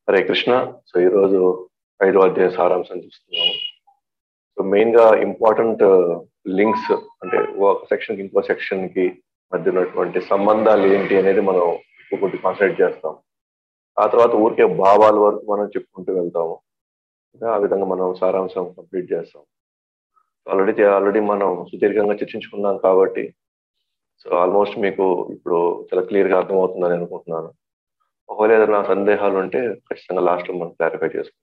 Hare Krishna so ఈరోజు ఐదో అధ్యాయ సారాంశం చూస్తున్నాము సో మెయిన్ గా ఇంపార్టెంట్ లింక్స్ అంటే ఒక సెక్షన్ కి ఇంకో సెక్షన్ కి మధ్య ఉన్నటువంటి సంబంధాలు ఏంటి అనేది మనం కొద్ది కాన్సన్ట్రేట్ చేస్తాం ఆ తర్వాత ఊరికే భావాల వరకు మనం చెప్పుకుంటూ వెళ్తాము ఆ విధంగా మనం సారాంశం కంప్లీట్ చేస్తాం ఆల్రెడీ ఆల్రెడీ మనం సుదీర్ఘంగా చర్చించుకున్నాం కాబట్టి సో ఆల్మోస్ట్ మీకు ఇప్పుడు చాలా క్లియర్ గా అర్థమవుతుందని అనుకుంటున్నాను ఒకవేళ ఏదైనా సందేహాలు ఉంటే ఖచ్చితంగా లాస్ట్ లో మనం క్లారిఫై చేసుకుంటాం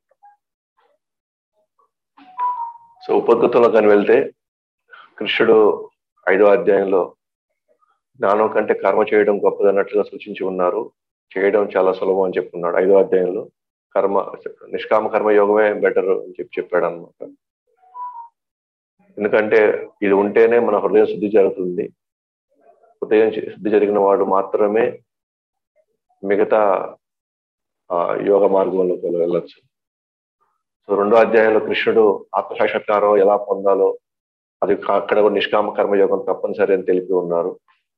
సో ఉపద్గతంలో కానీ వెళ్తే కృష్ణుడు ఐదో అధ్యాయంలో జ్ఞానం కంటే కర్మ చేయడం గొప్పదన్నట్లుగా సూచించి ఉన్నారు చేయడం చాలా సులభం అని చెప్పుకున్నాడు ఐదో అధ్యాయంలో కర్మ నిష్కామ కర్మ యోగమే బెటర్ అని చెప్పి చెప్పాడు అనమాట ఎందుకంటే ఇది ఉంటేనే మన హృదయం శుద్ధి జరుగుతుంది హృదయం శుద్ధి జరిగిన వాడు మాత్రమే మిగతా యోగ మార్గంలోకి వెళ్ళొచ్చు సో రెండో అధ్యాయంలో కృష్ణుడు ఆత్మసాక్షాత్కారం ఎలా పొందాలో అది అక్కడ నిష్కామ కర్మయోగం తప్పనిసరి అని తెలిపి ఉన్నారు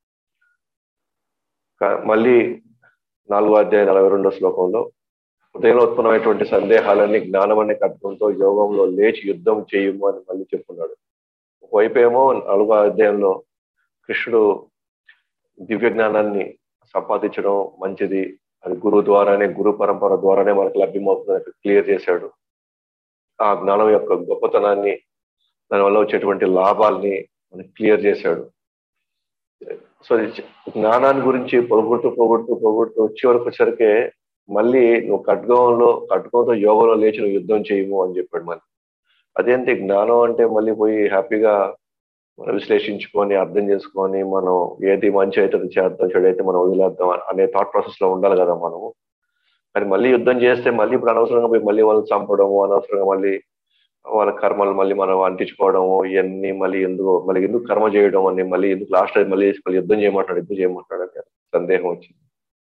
మళ్ళీ నాలుగో అధ్యాయం నలభై రెండో శ్లోకంలో హృదయంలో ఉత్పన్నమైనటువంటి సందేహాలన్నీ జ్ఞానం అనే కథంతో యోగంలో లేచి యుద్ధం చేయము అని మళ్ళీ చెప్పున్నాడు ఒకవైపు ఏమో నాలుగో అధ్యాయంలో కృష్ణుడు దివ్య జ్ఞానాన్ని సంపాదించడం మంచిది అది గురువు ద్వారానే గురు పరంపర ద్వారానే మనకు లభ్యమవుతుందని క్లియర్ చేశాడు ఆ జ్ఞానం యొక్క గొప్పతనాన్ని దానివల్ల వచ్చేటువంటి లాభాల్ని మనకి క్లియర్ చేశాడు సో జ్ఞానాన్ని గురించి పొగొడుతూ పొగొడుతూ పొగొడుతూ వచ్చే వరకు వచ్చరికే మళ్ళీ నువ్వు ఖడ్గంలో ఖడ్గంతో యోగంలో లేచి నువ్వు యుద్ధం చేయము అని చెప్పాడు మళ్ళీ అదేంటి జ్ఞానం అంటే మళ్ళీ పోయి హ్యాపీగా మనం విశ్లేషించుకొని అర్థం చేసుకొని మనం ఏది మంచి అయితే చేద్దాం చెడు అయితే మనం వదిలేద్దాం అనే థాట్ ప్రాసెస్ లో ఉండాలి కదా మనము కానీ మళ్ళీ యుద్ధం చేస్తే మళ్ళీ ఇప్పుడు అనవసరంగా పోయి మళ్ళీ వాళ్ళని చంపడము అనవసరంగా మళ్ళీ వాళ్ళ కర్మలు మళ్ళీ మనం అంటించుకోవడము ఇవన్నీ మళ్ళీ ఎందుకు మళ్ళీ ఎందుకు కర్మ చేయడం అని మళ్ళీ ఎందుకు లాస్ట్ మళ్ళీ మళ్ళీ యుద్ధం చేయమంటాడు యుద్ధం చేయమంటాడు అని సందేహం వచ్చింది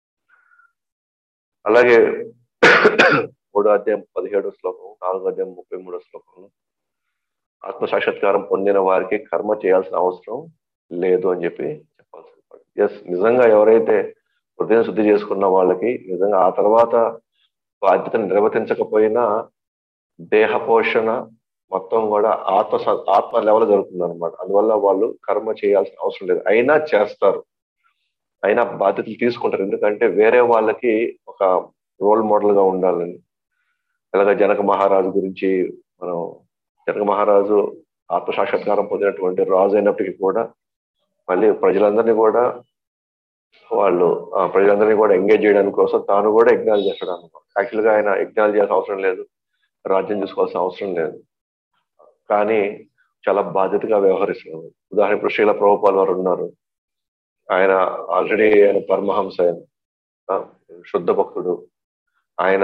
అలాగే మూడో అధ్యాయం పదిహేడో శ్లోకం నాలుగో అధ్యాయం ముప్పై మూడో శ్లోకంలో ఆత్మ సాక్షాత్కారం పొందిన వారికి కర్మ చేయాల్సిన అవసరం లేదు అని చెప్పి చెప్పాల్సి ఎస్ నిజంగా ఎవరైతే హృదయం శుద్ధి చేసుకున్న వాళ్ళకి నిజంగా ఆ తర్వాత బాధ్యతను నిర్వర్తించకపోయినా దేహ పోషణ మొత్తం కూడా ఆత్మ ఆత్మ లెవెల్ జరుగుతుంది అనమాట అందువల్ల వాళ్ళు కర్మ చేయాల్సిన అవసరం లేదు అయినా చేస్తారు అయినా బాధ్యతలు తీసుకుంటారు ఎందుకంటే వేరే వాళ్ళకి ఒక రోల్ మోడల్ గా ఉండాలని అలాగే జనక మహారాజు గురించి మనం జనక మహారాజు ఆత్మ సాక్షాత్కారం పొందినటువంటి రాజు అయినప్పటికీ కూడా మళ్ళీ ప్రజలందరినీ కూడా వాళ్ళు ప్రజలందరినీ కూడా ఎంగేజ్ చేయడానికి కోసం తాను కూడా యజ్ఞాలు చేస్తాడు అనమాట యాక్చువల్ గా ఆయన యజ్ఞాలు చేయాల్సిన అవసరం లేదు రాజ్యం చూసుకోవాల్సిన అవసరం లేదు కానీ చాలా బాధ్యతగా వ్యవహరిస్తున్నారు ఉదాహరణ ఇప్పుడు శ్రీల ప్రభుపాల్ వారు ఉన్నారు ఆయన ఆల్రెడీ ఆయన పరమహంస ఆయన శుద్ధ భక్తుడు ఆయన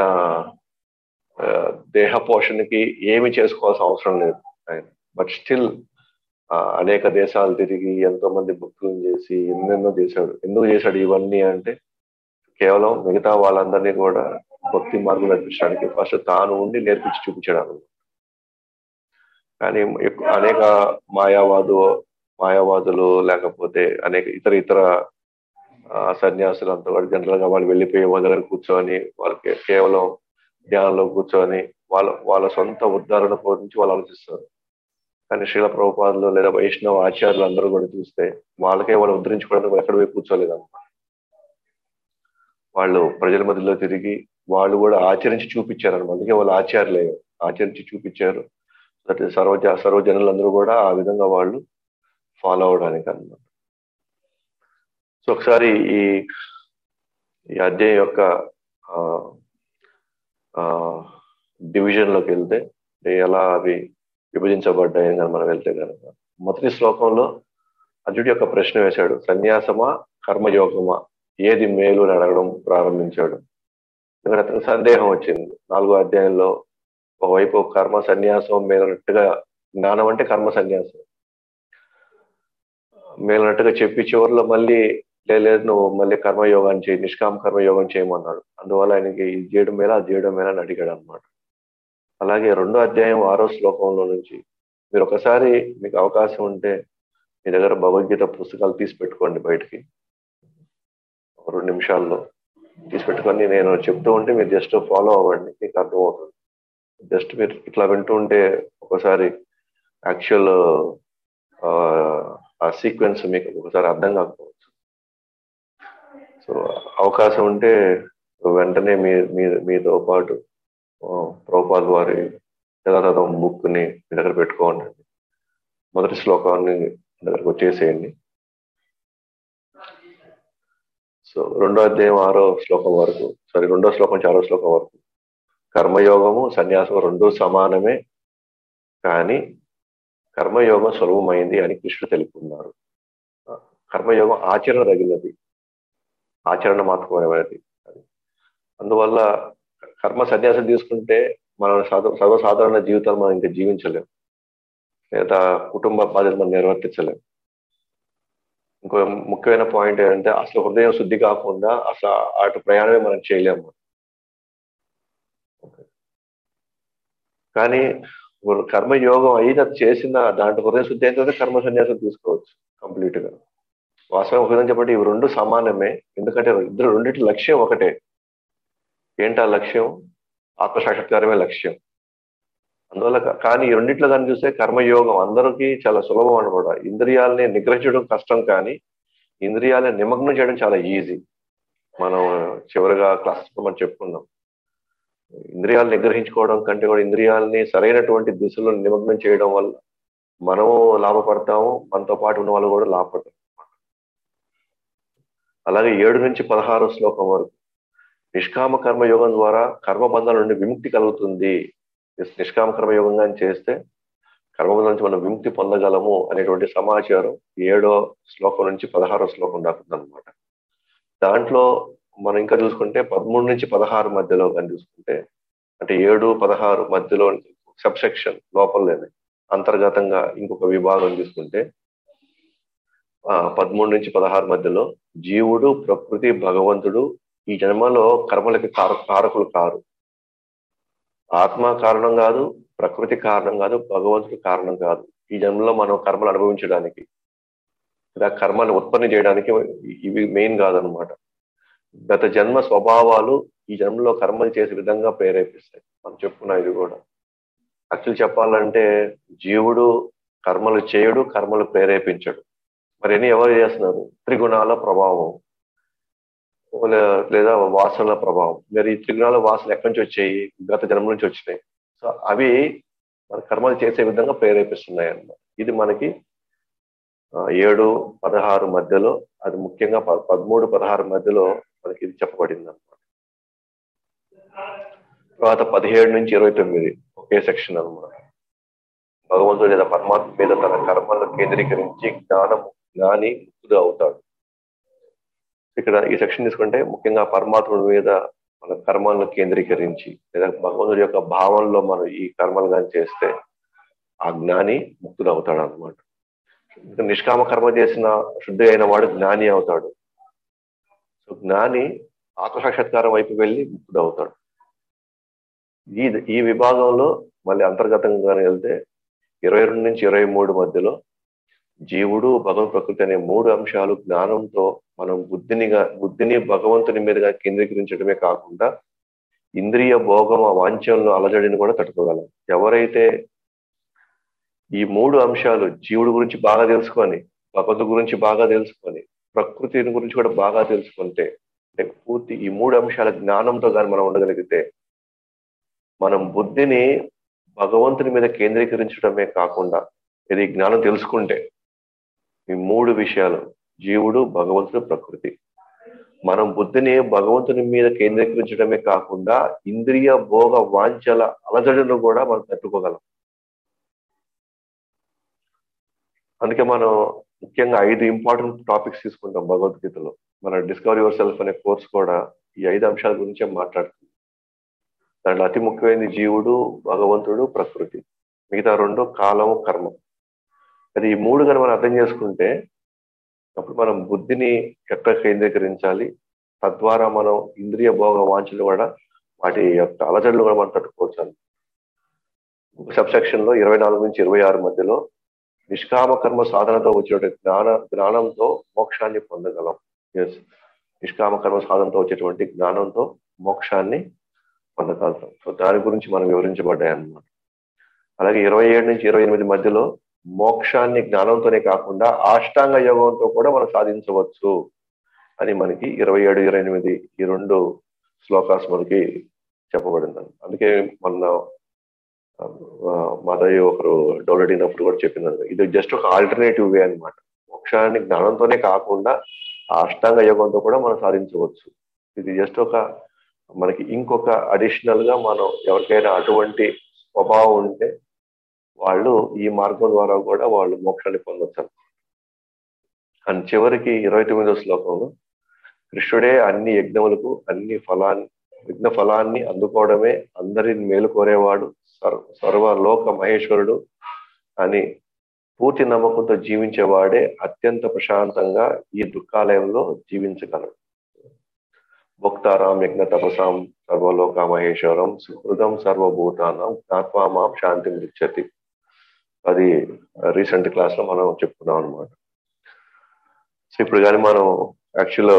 దేహ పోషణకి ఏమి చేసుకోవాల్సిన అవసరం లేదు ఆయన బట్ స్టిల్ అనేక దేశాలు తిరిగి ఎంతో మంది భక్తులను చేసి ఎన్నెన్నో చేశాడు ఎందుకు చేశాడు ఇవన్నీ అంటే కేవలం మిగతా వాళ్ళందరినీ కూడా భక్తి మార్గం నడిపించడానికి ఫస్ట్ తాను ఉండి నేర్పించి చూపించడానికి కానీ అనేక మాయావాదు మాయావాదులు లేకపోతే అనేక ఇతర ఇతర సన్యాసులు అంతా కూడా జనరల్ గా వాళ్ళు వెళ్ళిపోయి వాళ్ళ దగ్గర కూర్చొని వాళ్ళకి కేవలం ధ్యానంలో కూర్చొని వాళ్ళ వాళ్ళ సొంత ఉద్ధారణ గురించి వాళ్ళు ఆలోచిస్తారు కానీ శ్రీల ప్రభుపాదులు లేదా వైష్ణవ ఆచార్యులు అందరూ కూడా చూస్తే వాళ్ళకే వాళ్ళు ఉద్ధరించుకోవడానికి ఎక్కడ పోయి కూర్చోలేదన్నమాట వాళ్ళు ప్రజల మధ్యలో తిరిగి వాళ్ళు కూడా ఆచరించి చూపించారు అనమాట అందుకే వాళ్ళు ఆచార్యులే ఆచరించి చూపించారు సర్వజ సర్వజనులందరూ కూడా ఆ విధంగా వాళ్ళు ఫాలో అవడానికి అన్నమాట సో ఒకసారి ఈ ఈ అధ్యాయం యొక్క డివిజన్ లోకి వెళ్తే ఎలా అవి విభజించబడ్డాయని కనుక మనం వెళ్తే కనుక మొదటి శ్లోకంలో అర్జుడి యొక్క ప్రశ్న వేశాడు సన్యాసమా కర్మయోగమా ఏది మేలు అని అడగడం ప్రారంభించాడు ఇక్కడ అతనికి సందేహం వచ్చింది నాలుగో అధ్యాయంలో ఒకవైపు కర్మ సన్యాసం మేలనట్టుగా జ్ఞానం అంటే కర్మ సన్యాసం మేలనట్టుగా చెప్పి చివరిలో మళ్ళీ లేదు నువ్వు మళ్ళీ కర్మయోగాన్ని చేయి నిష్కామ కర్మయోగం చేయమన్నాడు అందువల్ల ఆయనకి ఇది చేయడం మేలా అది చేయడం మేలా అని అడిగాడు అనమాట అలాగే రెండో అధ్యాయం ఆరో శ్లోకంలో నుంచి మీరు ఒకసారి మీకు అవకాశం ఉంటే మీ దగ్గర భగవద్గీత పుస్తకాలు తీసి పెట్టుకోండి బయటికి రెండు నిమిషాల్లో తీసి పెట్టుకొని నేను చెప్తూ ఉంటే మీరు జస్ట్ ఫాలో అవ్వండి మీకు అర్థమవుతుంది జస్ట్ మీరు ఇట్లా వింటూ ఉంటే ఒకసారి యాక్చువల్ ఆ సీక్వెన్స్ మీకు ఒకసారి అర్థం కాకపోవచ్చు సో అవకాశం ఉంటే వెంటనే మీ మీ- మీతో పాటు ప్రోపాల్ వారి యథాతథం బుక్ని మీ దగ్గర పెట్టుకోండి మొదటి శ్లోకాన్ని మీ దగ్గరకు వచ్చేసేయండి సో రెండో అధ్యాయం ఆరో శ్లోకం వరకు సారీ రెండో శ్లోకం నుంచి ఆరో శ్లోకం వరకు కర్మయోగము సన్యాసం రెండు సమానమే కానీ కర్మయోగం సులభమైంది అని కృష్ణుడు తెలుపుతున్నారు కర్మయోగం ఆచరణ తగినది ఆచరణ మాత్రమైనది అందువల్ల కర్మ సన్యాసం తీసుకుంటే మనం సర్వ సర్వసాధారణ జీవితాలు మనం ఇంకా జీవించలేం లేదా కుటుంబ బాధ్యత మనం నిర్వర్తించలేం ఇంకో ముఖ్యమైన పాయింట్ ఏంటంటే అసలు హృదయం శుద్ధి కాకుండా అసలు అటు ప్రయాణమే మనం చేయలేము కానీ కర్మయోగం అయితే అది చేసిన దాంట్లో హృదయ శుద్ధి అయిన తర్వాత కర్మ సన్యాసం తీసుకోవచ్చు కంప్లీట్ గా వాస్తవం ఒక విధంగా చెప్పండి ఇవి రెండు సమానమే ఎందుకంటే ఇద్దరు రెండింటి లక్ష్యం ఒకటే ఏంటి ఆ లక్ష్యం ఆత్మసాక్షాత్కారమే లక్ష్యం అందువల్ల కా- కానీ ఈ రెండిట్లో కానీ చూస్తే కర్మయోగం అందరికీ చాలా సులభం అనమాట ఇంద్రియాలని నిగ్రహించడం కష్టం కానీ ఇంద్రియాలని నిమగ్నం చేయడం చాలా ఈజీ మనం చివరిగా క్లాస్ మనం చెప్పుకున్నాం ఇంద్రియాలు నిగ్రహించుకోవడం కంటే కూడా ఇంద్రియాలని సరైనటువంటి దిశలో నిమగ్నం చేయడం వల్ల మనము లాభపడతాము మనతో పాటు ఉన్న వాళ్ళు కూడా లాభపడతారు అలాగే ఏడు నుంచి పదహారు శ్లోకం వరకు నిష్కామ కర్మ యోగం ద్వారా కర్మబంధాల నుండి విముక్తి కలుగుతుంది నిస్- నిష్కామ కర్మ యోగంగా చేస్తే కర్మబంధం నుంచి మనం విముక్తి పొందగలము అనేటువంటి సమాచారం ఏడో శ్లోకం నుంచి పదహారో శ్లోకం దాకా అనమాట దాంట్లో మనం ఇంకా చూసుకుంటే పదమూడు నుంచి పదహారు మధ్యలో కానీ చూసుకుంటే అంటే ఏడు పదహారు మధ్యలో సబ్ సెక్షన్ లోపలనే అంతర్గతంగా ఇంకొక విభాగం తీసుకుంటే ఆ పదమూడు నుంచి పదహారు మధ్యలో జీవుడు ప్రకృతి భగవంతుడు ఈ జన్మలో కర్మలకి కార కారకులు కారు ఆత్మ కారణం కాదు ప్రకృతి కారణం కాదు భగవంతుడు కారణం కాదు ఈ జన్మలో మనం కర్మలు అనుభవించడానికి లేదా కర్మను ఉత్పత్తి చేయడానికి ఇవి మెయిన్ కాదనమాట గత జన్మ స్వభావాలు ఈ జన్మలో కర్మలు చేసే విధంగా ప్రేరేపిస్తాయి మనం చెప్పుకున్నాం ఇది కూడా యాక్చువల్ చెప్పాలంటే జీవుడు కర్మలు చేయడు కర్మలు ప్రేరేపించడు మరి ఎన్ని ఎవరు చేస్తున్నారు త్రిగుణాల ప్రభావం లే- లేదా వాసనల ప్రభావం మరి ఈ త్రిగుణాల వాసన ఎక్కడి నుంచి వచ్చాయి గత జన్మ నుంచి వచ్చినాయి సో అవి మన కర్మలు చేసే విధంగా ప్రేరేపిస్తున్నాయి అన్నమాట ఇది మనకి ఆ, ఏడు పదహారు మధ్యలో అది ముఖ్యంగా ప- పదమూడు పదహారు మధ్యలో మనకి ఇది చెప్పబడింది అనమాట తర్వాత పదిహేడు నుంచి ఇరవై తొమ్మిది ఒకే సెక్షన్ అన్నమాట భగవంతుడు లేదా పరమాత్మ మీద తన కర్మలను కేంద్రీకరించి జ్ఞానం జ్ఞాని ముక్తుడు అవుతాడు ఇక్కడ ఈ సెక్షన్ తీసుకుంటే ముఖ్యంగా పరమాత్ముడి మీద మన కర్మలను కేంద్రీకరించి లేదా భగవంతుడి యొక్క భావంలో మనం ఈ కర్మలు కానీ చేస్తే ఆ జ్ఞాని ముక్తుడు అవుతాడు అనమాట నిష్కామ కర్మ చేసిన శుద్ధి అయిన వాడు జ్ఞాని అవుతాడు సో జ్ఞాని ఆత్మసాక్షాత్కారం వైపు వెళ్ళి ముక్తుడు అవుతాడు ఈ ఈ విభాగంలో మళ్ళీ అంతర్గతంగా వెళ్తే ఇరవై రెండు నుంచి ఇరవై మూడు మధ్యలో జీవుడు భగవత్ ప్రకృతి అనే మూడు అంశాలు జ్ఞానంతో మనం బుద్ధినిగా బుద్ధిని భగవంతుని మీదుగా కేంద్రీకరించడమే కాకుండా ఇంద్రియ భోగం ఆ వాంఛలను అలజడిని కూడా తట్టుకోగలం ఎవరైతే ఈ మూడు అంశాలు జీవుడి గురించి బాగా తెలుసుకొని భగవంతు గురించి బాగా తెలుసుకొని ప్రకృతిని గురించి కూడా బాగా తెలుసుకుంటే అంటే పూర్తి ఈ మూడు అంశాల జ్ఞానంతో కానీ మనం ఉండగలిగితే మనం బుద్ధిని భగవంతుని మీద కేంద్రీకరించడమే కాకుండా ఇది జ్ఞానం తెలుసుకుంటే ఈ మూడు విషయాలు జీవుడు భగవంతుడు ప్రకృతి మనం బుద్ధిని భగవంతుని మీద కేంద్రీకరించడమే కాకుండా ఇంద్రియ భోగ వాంఛల అలజడును కూడా మనం తట్టుకోగలం అందుకే మనం ముఖ్యంగా ఐదు ఇంపార్టెంట్ టాపిక్స్ తీసుకుంటాం భగవద్గీతలో మన డిస్కవర్ యువర్ సెల్ఫ్ అనే కోర్స్ కూడా ఈ ఐదు అంశాల గురించే మాట్లాడుతుంది దాంట్లో అతి ముఖ్యమైనది జీవుడు భగవంతుడు ప్రకృతి మిగతా రెండు కాలము కర్మ అది ఈ మూడు కనుక మనం అర్థం చేసుకుంటే అప్పుడు మనం బుద్ధిని ఎక్కడ కేంద్రీకరించాలి తద్వారా మనం ఇంద్రియ భోగ వాంఛలు కూడా వాటి యొక్క అలజడులు కూడా మనం తట్టుకోవచ్చు సబ్ సెక్షన్ లో ఇరవై నాలుగు నుంచి ఇరవై ఆరు మధ్యలో నిష్కామ కర్మ సాధనతో వచ్చిన జ్ఞాన జ్ఞానంతో మోక్షాన్ని పొందగలం ఎస్ నిష్కామ కర్మ సాధనతో వచ్చేటువంటి జ్ఞానంతో మోక్షాన్ని పొందగలుగుతాం సో దాని గురించి మనం వివరించబడ్డాయి అన్నమాట అలాగే ఇరవై ఏడు నుంచి ఇరవై ఎనిమిది మధ్యలో మోక్షాన్ని జ్ఞానంతోనే కాకుండా అష్టాంగ యోగంతో కూడా మనం సాధించవచ్చు అని మనకి ఇరవై ఏడు ఇరవై ఎనిమిది ఈ రెండు శ్లోకాస్ మనకి చెప్పబడింది అందుకే మొన్న మాదయ్య ఒకరు డౌన్లోడ్ అయినప్పుడు కూడా చెప్పింది ఇది జస్ట్ ఒక ఆల్టర్నేటివ్ వే అనమాట మోక్షాన్ని జ్ఞానంతోనే కాకుండా ఆ అష్టాంగ యోగంతో కూడా మనం సాధించవచ్చు ఇది జస్ట్ ఒక మనకి ఇంకొక అడిషనల్ గా మనం ఎవరికైనా అటువంటి స్వభావం ఉంటే వాళ్ళు ఈ మార్గం ద్వారా కూడా వాళ్ళు మోక్షాన్ని పొందొచ్చు అండ్ చివరికి ఇరవై తొమ్మిదో శ్లోకంలో కృష్ణుడే అన్ని యజ్ఞములకు అన్ని ఫలాన్ని యజ్ఞ ఫలాన్ని అందుకోవడమే అందరిని మేలు కోరేవాడు సర్వ సర్వలోక మహేశ్వరుడు అని పూర్తి నమ్మకంతో జీవించేవాడే అత్యంత ప్రశాంతంగా ఈ దుఃఖాలయంలో జీవించగలడు భక్తారాం యజ్ఞ తపసాం సర్వలోక మహేశ్వరం సుహృదం సర్వభూతానం ఆత్మామాం శాంతి మృచ్చతి అది రీసెంట్ క్లాస్ లో మనం చెప్పుకున్నాం అనమాట సో ఇప్పుడు కానీ మనం యాక్చువల్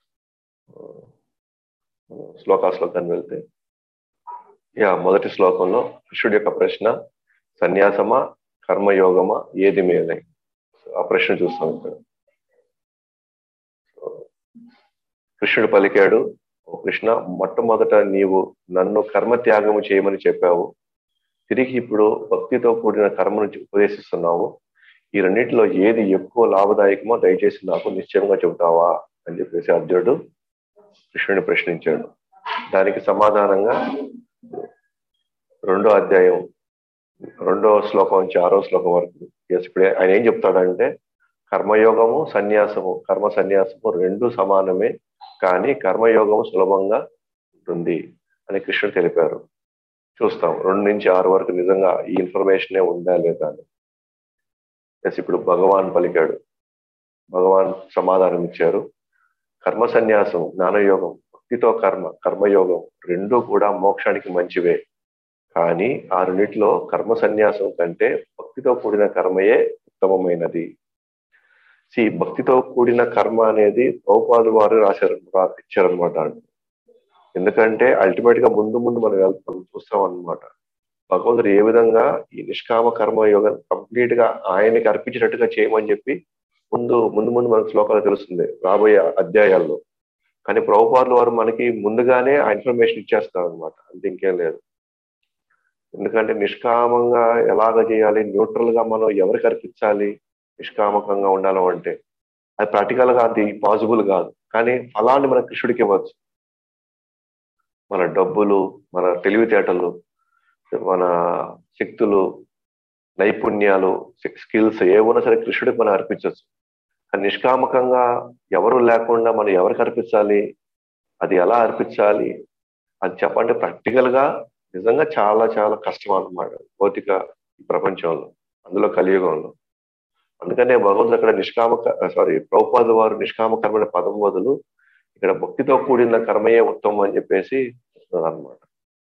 శ్లోకాస్లో కానీ వెళ్తే యా మొదటి శ్లోకంలో కృష్ణుడి యొక్క ప్రశ్న సన్యాసమా కర్మయోగమా ఏది మేలై ఆ ప్రశ్న చూస్తాం ఇక్కడ కృష్ణుడు పలికాడు ఓ కృష్ణ మొట్టమొదట నీవు నన్ను కర్మ త్యాగము చేయమని చెప్పావు తిరిగి ఇప్పుడు భక్తితో కూడిన కర్మను ఉపదేశిస్తున్నావు ఈ రెండింటిలో ఏది ఎక్కువ లాభదాయకమో దయచేసి నాకు నిశ్చయంగా చెబుతావా అని చెప్పేసి అర్జునుడు కృష్ణుని ప్రశ్నించాడు దానికి సమాధానంగా రెండో అధ్యాయం రెండో శ్లోకం నుంచి ఆరో శ్లోకం వరకు ఎస్ ఇప్పుడే ఆయన ఏం చెప్తాడంటే కర్మయోగము సన్యాసము కర్మ సన్యాసము రెండు సమానమే కానీ కర్మయోగము సులభంగా ఉంటుంది అని కృష్ణుడు తెలిపారు చూస్తాం రెండు నుంచి ఆరు వరకు నిజంగా ఈ ఇన్ఫర్మేషనే ఉందా లేదా అని ఎస్ ఇప్పుడు భగవాన్ పలికాడు భగవాన్ సమాధానం ఇచ్చారు కర్మ సన్యాసం జ్ఞానయోగం భక్తితో కర్మ కర్మయోగం రెండు కూడా మోక్షానికి మంచివే కానీ ఆ రెండిట్లో కర్మ సన్యాసం కంటే భక్తితో కూడిన కర్మయే ఉత్తమమైనది సి భక్తితో కూడిన కర్మ అనేది పౌపాదు వారు రాశారు ఇచ్చారనమాట ఎందుకంటే అల్టిమేట్ గా ముందు ముందు మనం వెళ్తాం చూస్తాం అనమాట భగవంతుడు ఏ విధంగా ఈ నిష్కామ కర్మ యోగం కంప్లీట్ గా ఆయనకి అర్పించినట్టుగా చేయమని చెప్పి ముందు ముందు ముందు మనకు శ్లోకాలు తెలుస్తుంది రాబోయే అధ్యాయాల్లో కానీ ప్రభుపాదుల వారు మనకి ముందుగానే ఆ ఇన్ఫర్మేషన్ ఇచ్చేస్తారు అనమాట అంతే ఇంకేం లేదు ఎందుకంటే నిష్కామంగా ఎలాగ చేయాలి న్యూట్రల్ గా మనం ఎవరికి అర్పించాలి నిష్కామకంగా ఉండాలి అంటే అది ప్రాక్టికల్ గా అది పాసిబుల్ కాదు కానీ ఫలాన్ని మన కృష్ణుడికి ఇవ్వచ్చు మన డబ్బులు మన తెలివితేటలు మన శక్తులు నైపుణ్యాలు స్కిల్స్ ఏమున్నా సరే కృష్ణుడికి మనం అర్పించవచ్చు కానీ నిష్కామకంగా ఎవరు లేకుండా మనం ఎవరికి అర్పించాలి అది ఎలా అర్పించాలి అది చెప్పంటే ప్రాక్టికల్ గా నిజంగా చాలా చాలా కష్టం అన్నమాట భౌతిక ప్రపంచంలో అందులో కలియుగంలో అందుకనే భగవంతుడు అక్కడ నిష్కామ సారీ ప్రభుపాద వారు నిష్కామ కర్మ పదం బదులు ఇక్కడ భక్తితో కూడిన కర్మయే ఉత్తమం అని చెప్పేసి చెప్తున్నారు అనమాట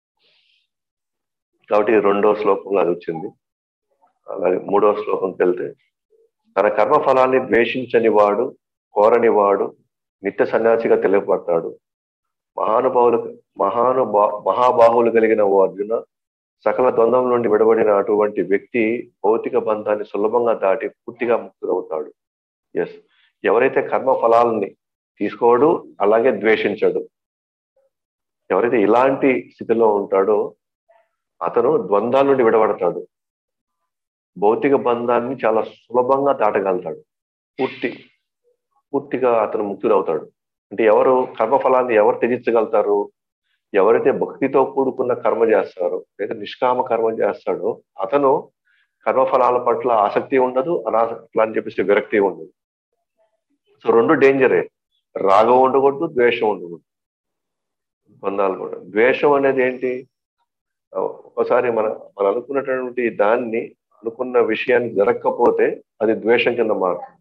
కాబట్టి రెండో శ్లోకంలో అది వచ్చింది అలాగే మూడో శ్లోకంకి వెళ్తే తన కర్మ ఫలాన్ని ద్వేషించని వాడు కోరని వాడు నిత్య సన్యాసిగా తెలియపడతాడు మహానుభావులు మహానుభా మహాబాహువులు కలిగిన ఓ అర్జున సకల ద్వంద్వం నుండి విడబడిన అటువంటి వ్యక్తి భౌతిక బంధాన్ని సులభంగా దాటి పూర్తిగా ముక్తులవుతాడు ఎస్ ఎవరైతే కర్మ ఫలాలని తీసుకోడు అలాగే ద్వేషించడు ఎవరైతే ఇలాంటి స్థితిలో ఉంటాడో అతను ద్వంద్వాల నుండి విడబడతాడు భౌతిక బంధాన్ని చాలా సులభంగా దాటగలుగుతాడు పూర్తి పూర్తిగా అతను ముక్తుడవుతాడు అంటే ఎవరు కర్మఫలాన్ని ఎవరు త్యజించగలుగుతారు ఎవరైతే భక్తితో కూడుకున్న కర్మ చేస్తారో లేదా నిష్కామ కర్మ చేస్తాడో అతను కర్మఫలాల పట్ల ఆసక్తి ఉండదు అనాసక్తి అని చెప్పేసి విరక్తి ఉండదు సో రెండు డేంజరే రాగం ఉండకూడదు ద్వేషం ఉండకూడదు బంధాలు కూడా ద్వేషం అనేది ఏంటి ఒకసారి మన మనం అనుకున్నటువంటి దాన్ని అనుకున్న విషయాన్ని జరగకపోతే అది ద్వేషం కింద మారుతుంది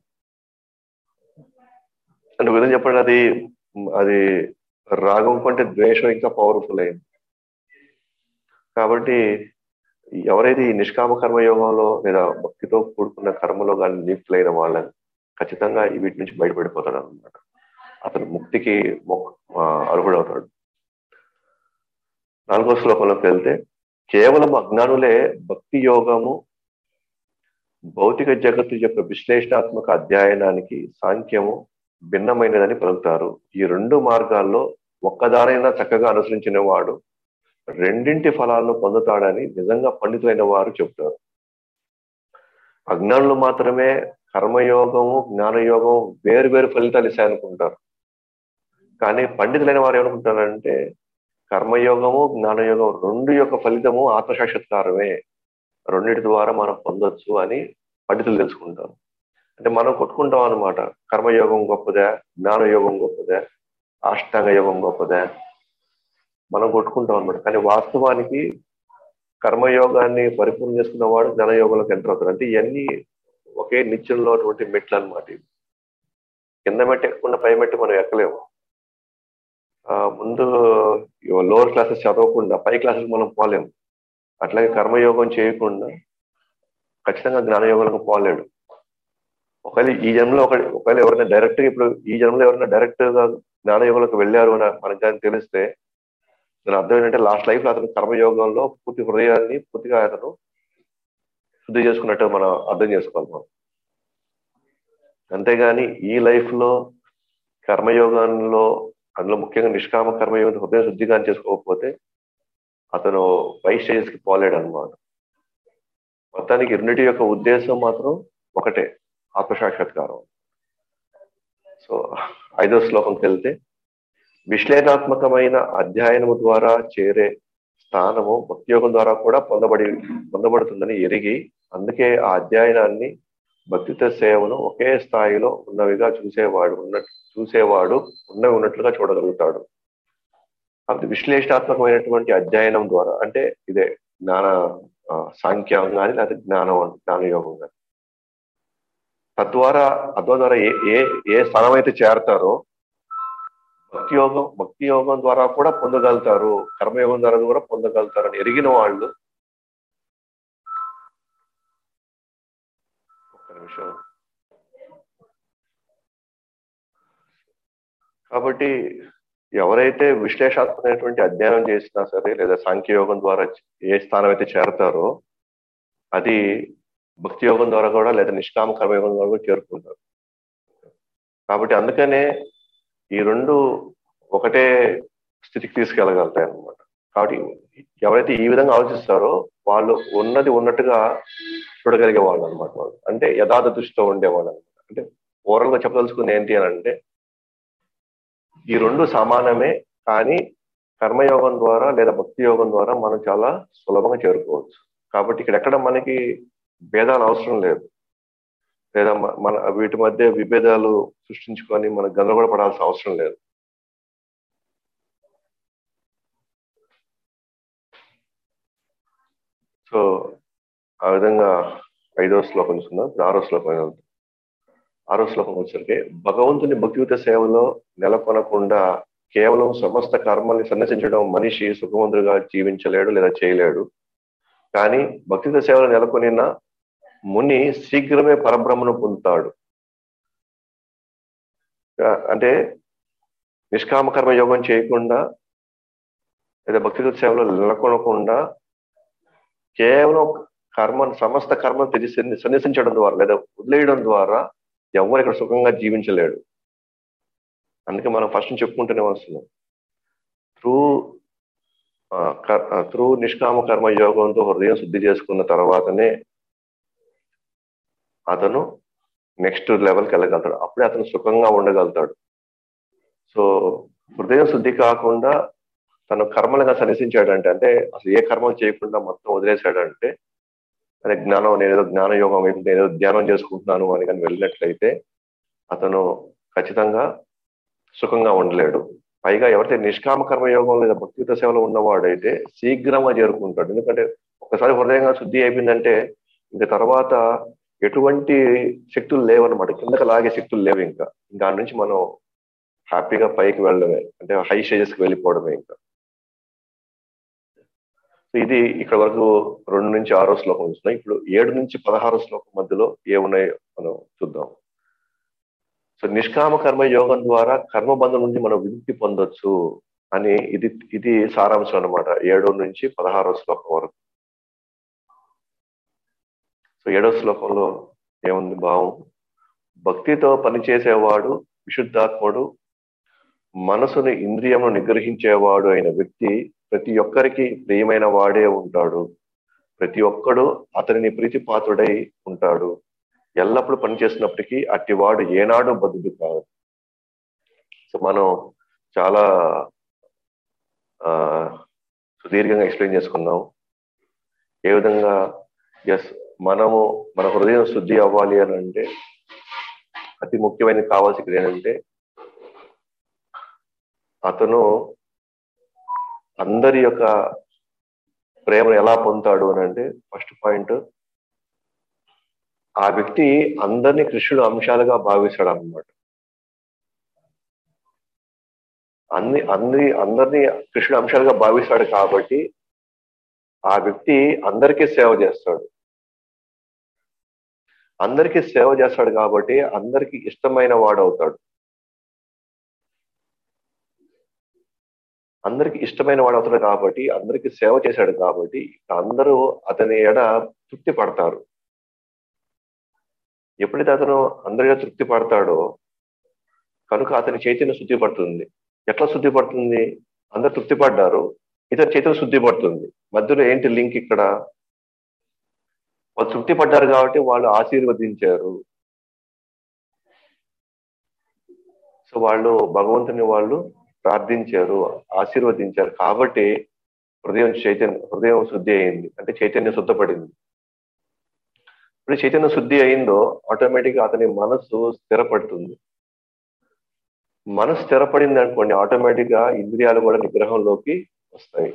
అంటే విధంగా చెప్పండి అది అది రాగం కంటే ద్వేషం ఇంకా పవర్ఫుల్ అయింది కాబట్టి ఎవరైతే ఈ నిష్కామ కర్మయోగంలో లేదా భక్తితో కూడుకున్న కర్మలో కానీ నియుక్తులైన వాళ్ళని ఖచ్చితంగా వీటి నుంచి బయటపడిపోతాడు అనమాట అతను ముక్తికి అర్హుడవుతాడు నాలుగో శ్లోకంలోకి వెళ్తే కేవలం అజ్ఞానులే భక్తి యోగము భౌతిక జగత్తు యొక్క విశ్లేషణాత్మక అధ్యయనానికి సాంఖ్యము భిన్నమైనదని పలుకుతారు ఈ రెండు మార్గాల్లో ఒక్కదారైనా చక్కగా అనుసరించిన వాడు రెండింటి ఫలాలను పొందుతాడని నిజంగా పండితులైన వారు చెబుతారు అజ్ఞానులు మాత్రమే కర్మయోగము జ్ఞానయోగం వేరు వేరు ఫలితాలు ఇస్తాయనుకుంటారు కానీ పండితులైన వారు ఏమనుకుంటారంటే కర్మయోగము జ్ఞానయోగం రెండు యొక్క ఫలితము ఆత్మసాక్షాత్కారమే రెండింటి ద్వారా మనం పొందొచ్చు అని పండితులు తెలుసుకుంటారు అంటే మనం కొట్టుకుంటాం అనమాట కర్మయోగం గొప్పదే జ్ఞానయోగం గొప్పదే అష్టాంగ యోగం గొప్పదే మనం కొట్టుకుంటాం అనమాట కానీ వాస్తవానికి కర్మయోగాన్ని పరిపూర్ణ చేసుకున్న వాడు జ్ఞానయోగంలోకి ఎంటర్ అవుతారు అంటే ఇవన్నీ ఒకే నిత్యంలో అటువంటి మెట్లు అనమాట కింద మెట్టు ఎక్కకుండా పై మెట్టు మనం ఎక్కలేము ముందు లోవర్ క్లాసెస్ చదవకుండా పై క్లాసెస్ మనం పోలేము అట్లాగే కర్మయోగం చేయకుండా ఖచ్చితంగా జ్ఞానయోగంలోకి పోలేడు ఒకవేళ ఈ జన్మలో ఒక ఒకవేళ ఎవరైనా డైరెక్ట్ ఇప్పుడు ఈ జన్మలో ఎవరైనా డైరెక్ట్ గా జ్ఞానయోగంలోకి వెళ్ళారు అని మనకి కానీ తెలిస్తే దాని అర్థం ఏంటంటే లాస్ట్ లైఫ్ లో అతను కర్మయోగంలో పూర్తి హృదయాన్ని పూర్తిగా అతను శుద్ధి చేసుకున్నట్టు మనం అర్థం చేసుకోవాలి మనం అంతేగాని ఈ లైఫ్ లో కర్మయోగంలో అందులో ముఖ్యంగా నిష్కామ కర్మయోగం హృదయ శుద్ధిగా చేసుకోకపోతే అతను పై స్టేజెస్ కి పోలేడు అనమాట మొత్తానికి రెండింటి యొక్క ఉద్దేశం మాత్రం ఒకటే ఆత్మసాక్షాత్కారం సో ఐదో శ్లోకంకి వెళ్తే విశ్లేషణాత్మకమైన అధ్యయనము ద్వారా చేరే స్థానము భక్తియోగం ద్వారా కూడా పొందబడి పొందబడుతుందని ఎరిగి అందుకే ఆ అధ్యయనాన్ని భక్తిత సేవను ఒకే స్థాయిలో ఉన్నవిగా చూసేవాడు ఉన్న చూసేవాడు ఉన్నవి ఉన్నట్లుగా చూడగలుగుతాడు అది విశ్లేషణాత్మకమైనటువంటి అధ్యయనం ద్వారా అంటే ఇదే జ్ఞాన సాంఖ్యం కానీ లేకపోతే జ్ఞానం జ్ఞానయోగం కానీ తద్వారా తద్వారా ఏ ఏ ఏ స్థానం అయితే చేరతారో భక్తి యోగం భక్తి యోగం ద్వారా కూడా పొందగలుగుతారు కర్మయోగం ద్వారా కూడా పొందగలుగుతారు అని ఎరిగిన వాళ్ళు ఒక్క నిమిషం కాబట్టి ఎవరైతే విశ్లేషాత్మకమైనటువంటి అధ్యయనం చేసినా సరే లేదా సాంఖ్యయోగం ద్వారా ఏ స్థానం అయితే చేరతారో అది భక్తి యోగం ద్వారా కూడా లేదా నిష్కామ కర్మయోగం ద్వారా కూడా చేరుకుంటారు కాబట్టి అందుకనే ఈ రెండు ఒకటే స్థితికి తీసుకెళ్ళగలుగుతాయి అన్నమాట కాబట్టి ఎవరైతే ఈ విధంగా ఆలోచిస్తారో వాళ్ళు ఉన్నది ఉన్నట్టుగా చూడగలిగే వాళ్ళు అనమాట వాళ్ళు అంటే యథార్థ దృష్టితో ఉండేవాళ్ళు అనమాట అంటే ఓవరాల్ గా చెప్పదలుచుకుంది ఏంటి అని అంటే ఈ రెండు సమానమే కానీ కర్మయోగం ద్వారా లేదా భక్తి యోగం ద్వారా మనం చాలా సులభంగా చేరుకోవచ్చు కాబట్టి ఇక్కడ ఎక్కడ మనకి భేదాలు అవసరం లేదు లేదా మన వీటి మధ్య విభేదాలు సృష్టించుకొని మనం గందరగోళ పడాల్సిన అవసరం లేదు సో ఆ విధంగా ఐదో శ్లోకం చూసుకుందాం ఆరో శ్లోకం ఆరో శ్లోకం వచ్చరికి భగవంతుని భక్తియుత సేవలో నెలకొనకుండా కేవలం సమస్త కర్మల్ని సన్యసించడం మనిషి సుఖవంతుడిగా జీవించలేడు లేదా చేయలేడు కానీ భక్తియుత సేవలో నెలకొనిన ముని శీఘ్రమే పరబ్రహ్మను పొందుతాడు అంటే నిష్కామ కర్మ యోగం చేయకుండా లేదా భక్తియుత సేవలో నెలకొనకుండా కేవలం కర్మ సమస్త కర్మ తెలిసి సన్నిసించడం ద్వారా లేదా వదిలేయడం ద్వారా ఎవరు ఇక్కడ సుఖంగా జీవించలేడు అందుకే మనం ఫస్ట్ చెప్పుకుంటూనే వస్తున్నాం త్రూ త్రూ నిష్కామ కర్మ యోగంతో హృదయం శుద్ధి చేసుకున్న తర్వాతనే అతను నెక్స్ట్ లెవెల్కి వెళ్ళగలుగుతాడు అప్పుడే అతను సుఖంగా ఉండగలుగుతాడు సో హృదయం శుద్ధి కాకుండా తను కర్మలుగా సన్నిసించాడంటే అంటే అసలు ఏ కర్మలు చేయకుండా మొత్తం వదిలేశాడంటే అదే జ్ఞానం నేనేదో జ్ఞానయోగం వైపు నేనేదో ధ్యానం చేసుకుంటున్నాను అని కానీ వెళ్ళినట్లయితే అతను ఖచ్చితంగా సుఖంగా ఉండలేడు పైగా ఎవరైతే నిష్కామ కర్మయోగం లేదా భక్తియుత సేవలో ఉన్నవాడైతే శీఘ్రంగా చేరుకుంటాడు ఎందుకంటే ఒకసారి హృదయంగా శుద్ధి అయిపోయిందంటే ఇంకా తర్వాత ఎటువంటి శక్తులు లేవన్నమాట కిందకి లాగే శక్తులు లేవు ఇంకా ఇంకా నుంచి మనం హ్యాపీగా పైకి వెళ్ళడమే అంటే హై స్టేజెస్కి వెళ్ళిపోవడమే ఇంకా ఇది ఇక్కడ వరకు రెండు నుంచి ఆరో శ్లోకం చూస్తున్నాం ఇప్పుడు ఏడు నుంచి పదహారో శ్లోకం మధ్యలో ఏమున్నాయో మనం చూద్దాం సో నిష్కామ కర్మ యోగం ద్వారా కర్మబంధం నుంచి మనం విముక్తి పొందొచ్చు అని ఇది ఇది సారాంశం అన్నమాట ఏడో నుంచి పదహారో శ్లోకం వరకు సో ఏడో శ్లోకంలో ఏముంది భావం భక్తితో పనిచేసేవాడు విశుద్ధాత్ముడు మనసుని ఇంద్రియమును నిగ్రహించేవాడు అయిన వ్యక్తి ప్రతి ఒక్కరికి ప్రియమైన వాడే ఉంటాడు ప్రతి ఒక్కడు అతనిని ప్రీతిపాత్రుడై ఉంటాడు ఎల్లప్పుడూ పనిచేసినప్పటికీ అట్టివాడు ఏనాడు బదులు కాదు సో మనం చాలా ఆ సుదీర్ఘంగా ఎక్స్ప్లెయిన్ చేసుకున్నాం ఏ విధంగా ఎస్ మనము మన హృదయం శుద్ధి అవ్వాలి అని అంటే అతి ముఖ్యమైన కావాల్సింది ఏంటంటే అతను అందరి యొక్క ప్రేమను ఎలా పొందుతాడు అని అంటే ఫస్ట్ పాయింట్ ఆ వ్యక్తి అందరినీ కృష్ణుడు అంశాలుగా భావిస్తాడు అనమాట అన్ని అన్ని అందరినీ కృష్ణుడు అంశాలుగా భావిస్తాడు కాబట్టి ఆ వ్యక్తి అందరికీ సేవ చేస్తాడు అందరికీ సేవ చేస్తాడు కాబట్టి అందరికీ ఇష్టమైన వాడు అవుతాడు అందరికి ఇష్టమైన వాడు అవుతాడు కాబట్టి అందరికి సేవ చేశాడు కాబట్టి అందరూ అతని ఎడ తృప్తి పడతారు ఎప్పుడైతే అతను అందరిగా తృప్తి పడతాడో కనుక అతని చైతన్యం శుద్ధి పడుతుంది ఎట్లా శుద్ధి పడుతుంది అందరు తృప్తి పడ్డారు ఇతని చైతన్యం శుద్ధి పడుతుంది మధ్యలో ఏంటి లింక్ ఇక్కడ వాళ్ళు తృప్తి పడ్డారు కాబట్టి వాళ్ళు ఆశీర్వదించారు సో వాళ్ళు భగవంతుని వాళ్ళు ప్రార్థించారు ఆశీర్వదించారు కాబట్టి హృదయం చైతన్య హృదయం శుద్ధి అయింది అంటే చైతన్యం శుద్ధపడింది ఇప్పుడు చైతన్యం శుద్ధి అయిందో ఆటోమేటిక్ గా అతని మనసు స్థిరపడుతుంది మనసు స్థిరపడింది అనుకోండి ఆటోమేటిక్ గా ఇంద్రియాలు కూడా నిగ్రహంలోకి వస్తాయి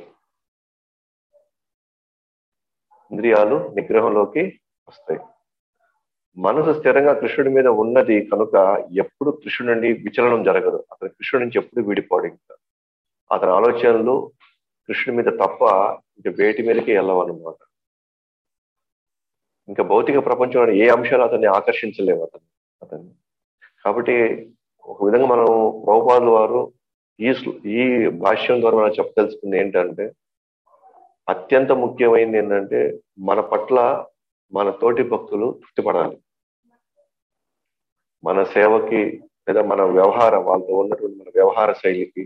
ఇంద్రియాలు నిగ్రహంలోకి వస్తాయి మనసు స్థిరంగా కృష్ణుడి మీద ఉన్నది కనుక ఎప్పుడు కృష్ణుడి నుండి విచలనం జరగదు అతను కృష్ణుడి నుంచి ఎప్పుడు విడిపోడు ఇంకా అతని ఆలోచనలు కృష్ణుడి మీద తప్ప ఇంకా వేటి మీదకి వెళ్ళవన్నమాట ఇంకా భౌతిక ప్రపంచంలో ఏ అంశాలు అతన్ని ఆకర్షించలేవు అతను అతన్ని కాబట్టి ఒక విధంగా మనం ప్రభుపాదుల వారు ఈ ఈ భాష్యం ద్వారా మనం చెప్పదలుచుకుంది ఏంటంటే అత్యంత ముఖ్యమైనది ఏంటంటే మన పట్ల మన తోటి భక్తులు తృప్తిపడాలి మన సేవకి లేదా మన వ్యవహార వాళ్ళతో ఉన్నటువంటి మన వ్యవహార శైలికి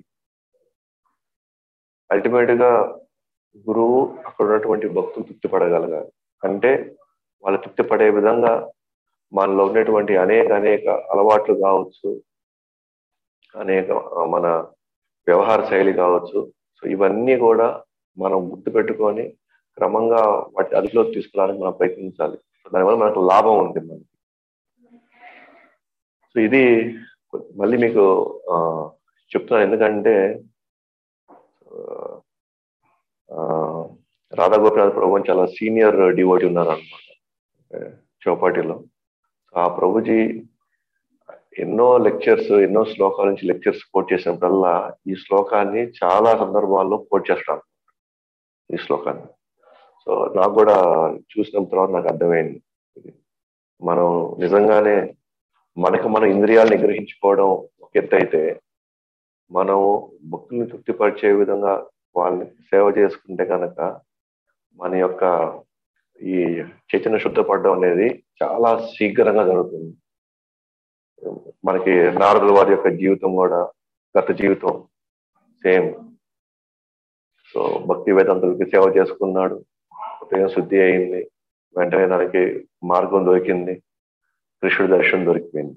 అల్టిమేట్ గా గురువు అక్కడ ఉన్నటువంటి భక్తులు తృప్తిపడగలగాలి అంటే వాళ్ళు తృప్తిపడే విధంగా మనలో ఉన్నటువంటి అనేక అనేక అలవాట్లు కావచ్చు అనేక మన వ్యవహార శైలి కావచ్చు సో ఇవన్నీ కూడా మనం గుర్తు పెట్టుకొని క్రమంగా వాటి అదుపులో తీసుకురావడానికి మనం ప్రయత్నించాలి దానివల్ల మనకు లాభం ఉంది మనకి సో ఇది మళ్ళీ మీకు చెప్తున్నాను ఎందుకంటే రాధా గోపినాథ్ ప్రభు చాలా సీనియర్ డివోటీ ఉన్నారు అనమాట చౌపాటిలో ఆ ప్రభుజీ ఎన్నో లెక్చర్స్ ఎన్నో శ్లోకాల నుంచి లెక్చర్స్ కోట్ చేసినప్పుడల్లా ఈ శ్లోకాన్ని చాలా సందర్భాల్లో కోట్ చేస్తాను ఈ శ్లోకాన్ని సో నాకు కూడా చూసిన తర్వాత నాకు అర్థమైంది మనం నిజంగానే మనకు మన ఇంద్రియాలు నిగ్రహించుకోవడం ఒక ఎత్తు అయితే మనం భక్తుల్ని తృప్తిపరిచే విధంగా వాళ్ళని సేవ చేసుకుంటే కనుక మన యొక్క ఈ చైతన్య శుద్ధపడడం అనేది చాలా శీఘ్రంగా జరుగుతుంది మనకి నారదుల వారి యొక్క జీవితం కూడా గత జీవితం సేమ్ సో భక్తి వేదాంతులకి సేవ చేసుకున్నాడు హృదయం శుద్ధి అయింది వెంటనే దానికి మార్గం దొరికింది కృష్ణుడి దర్శనం దొరికిపోయింది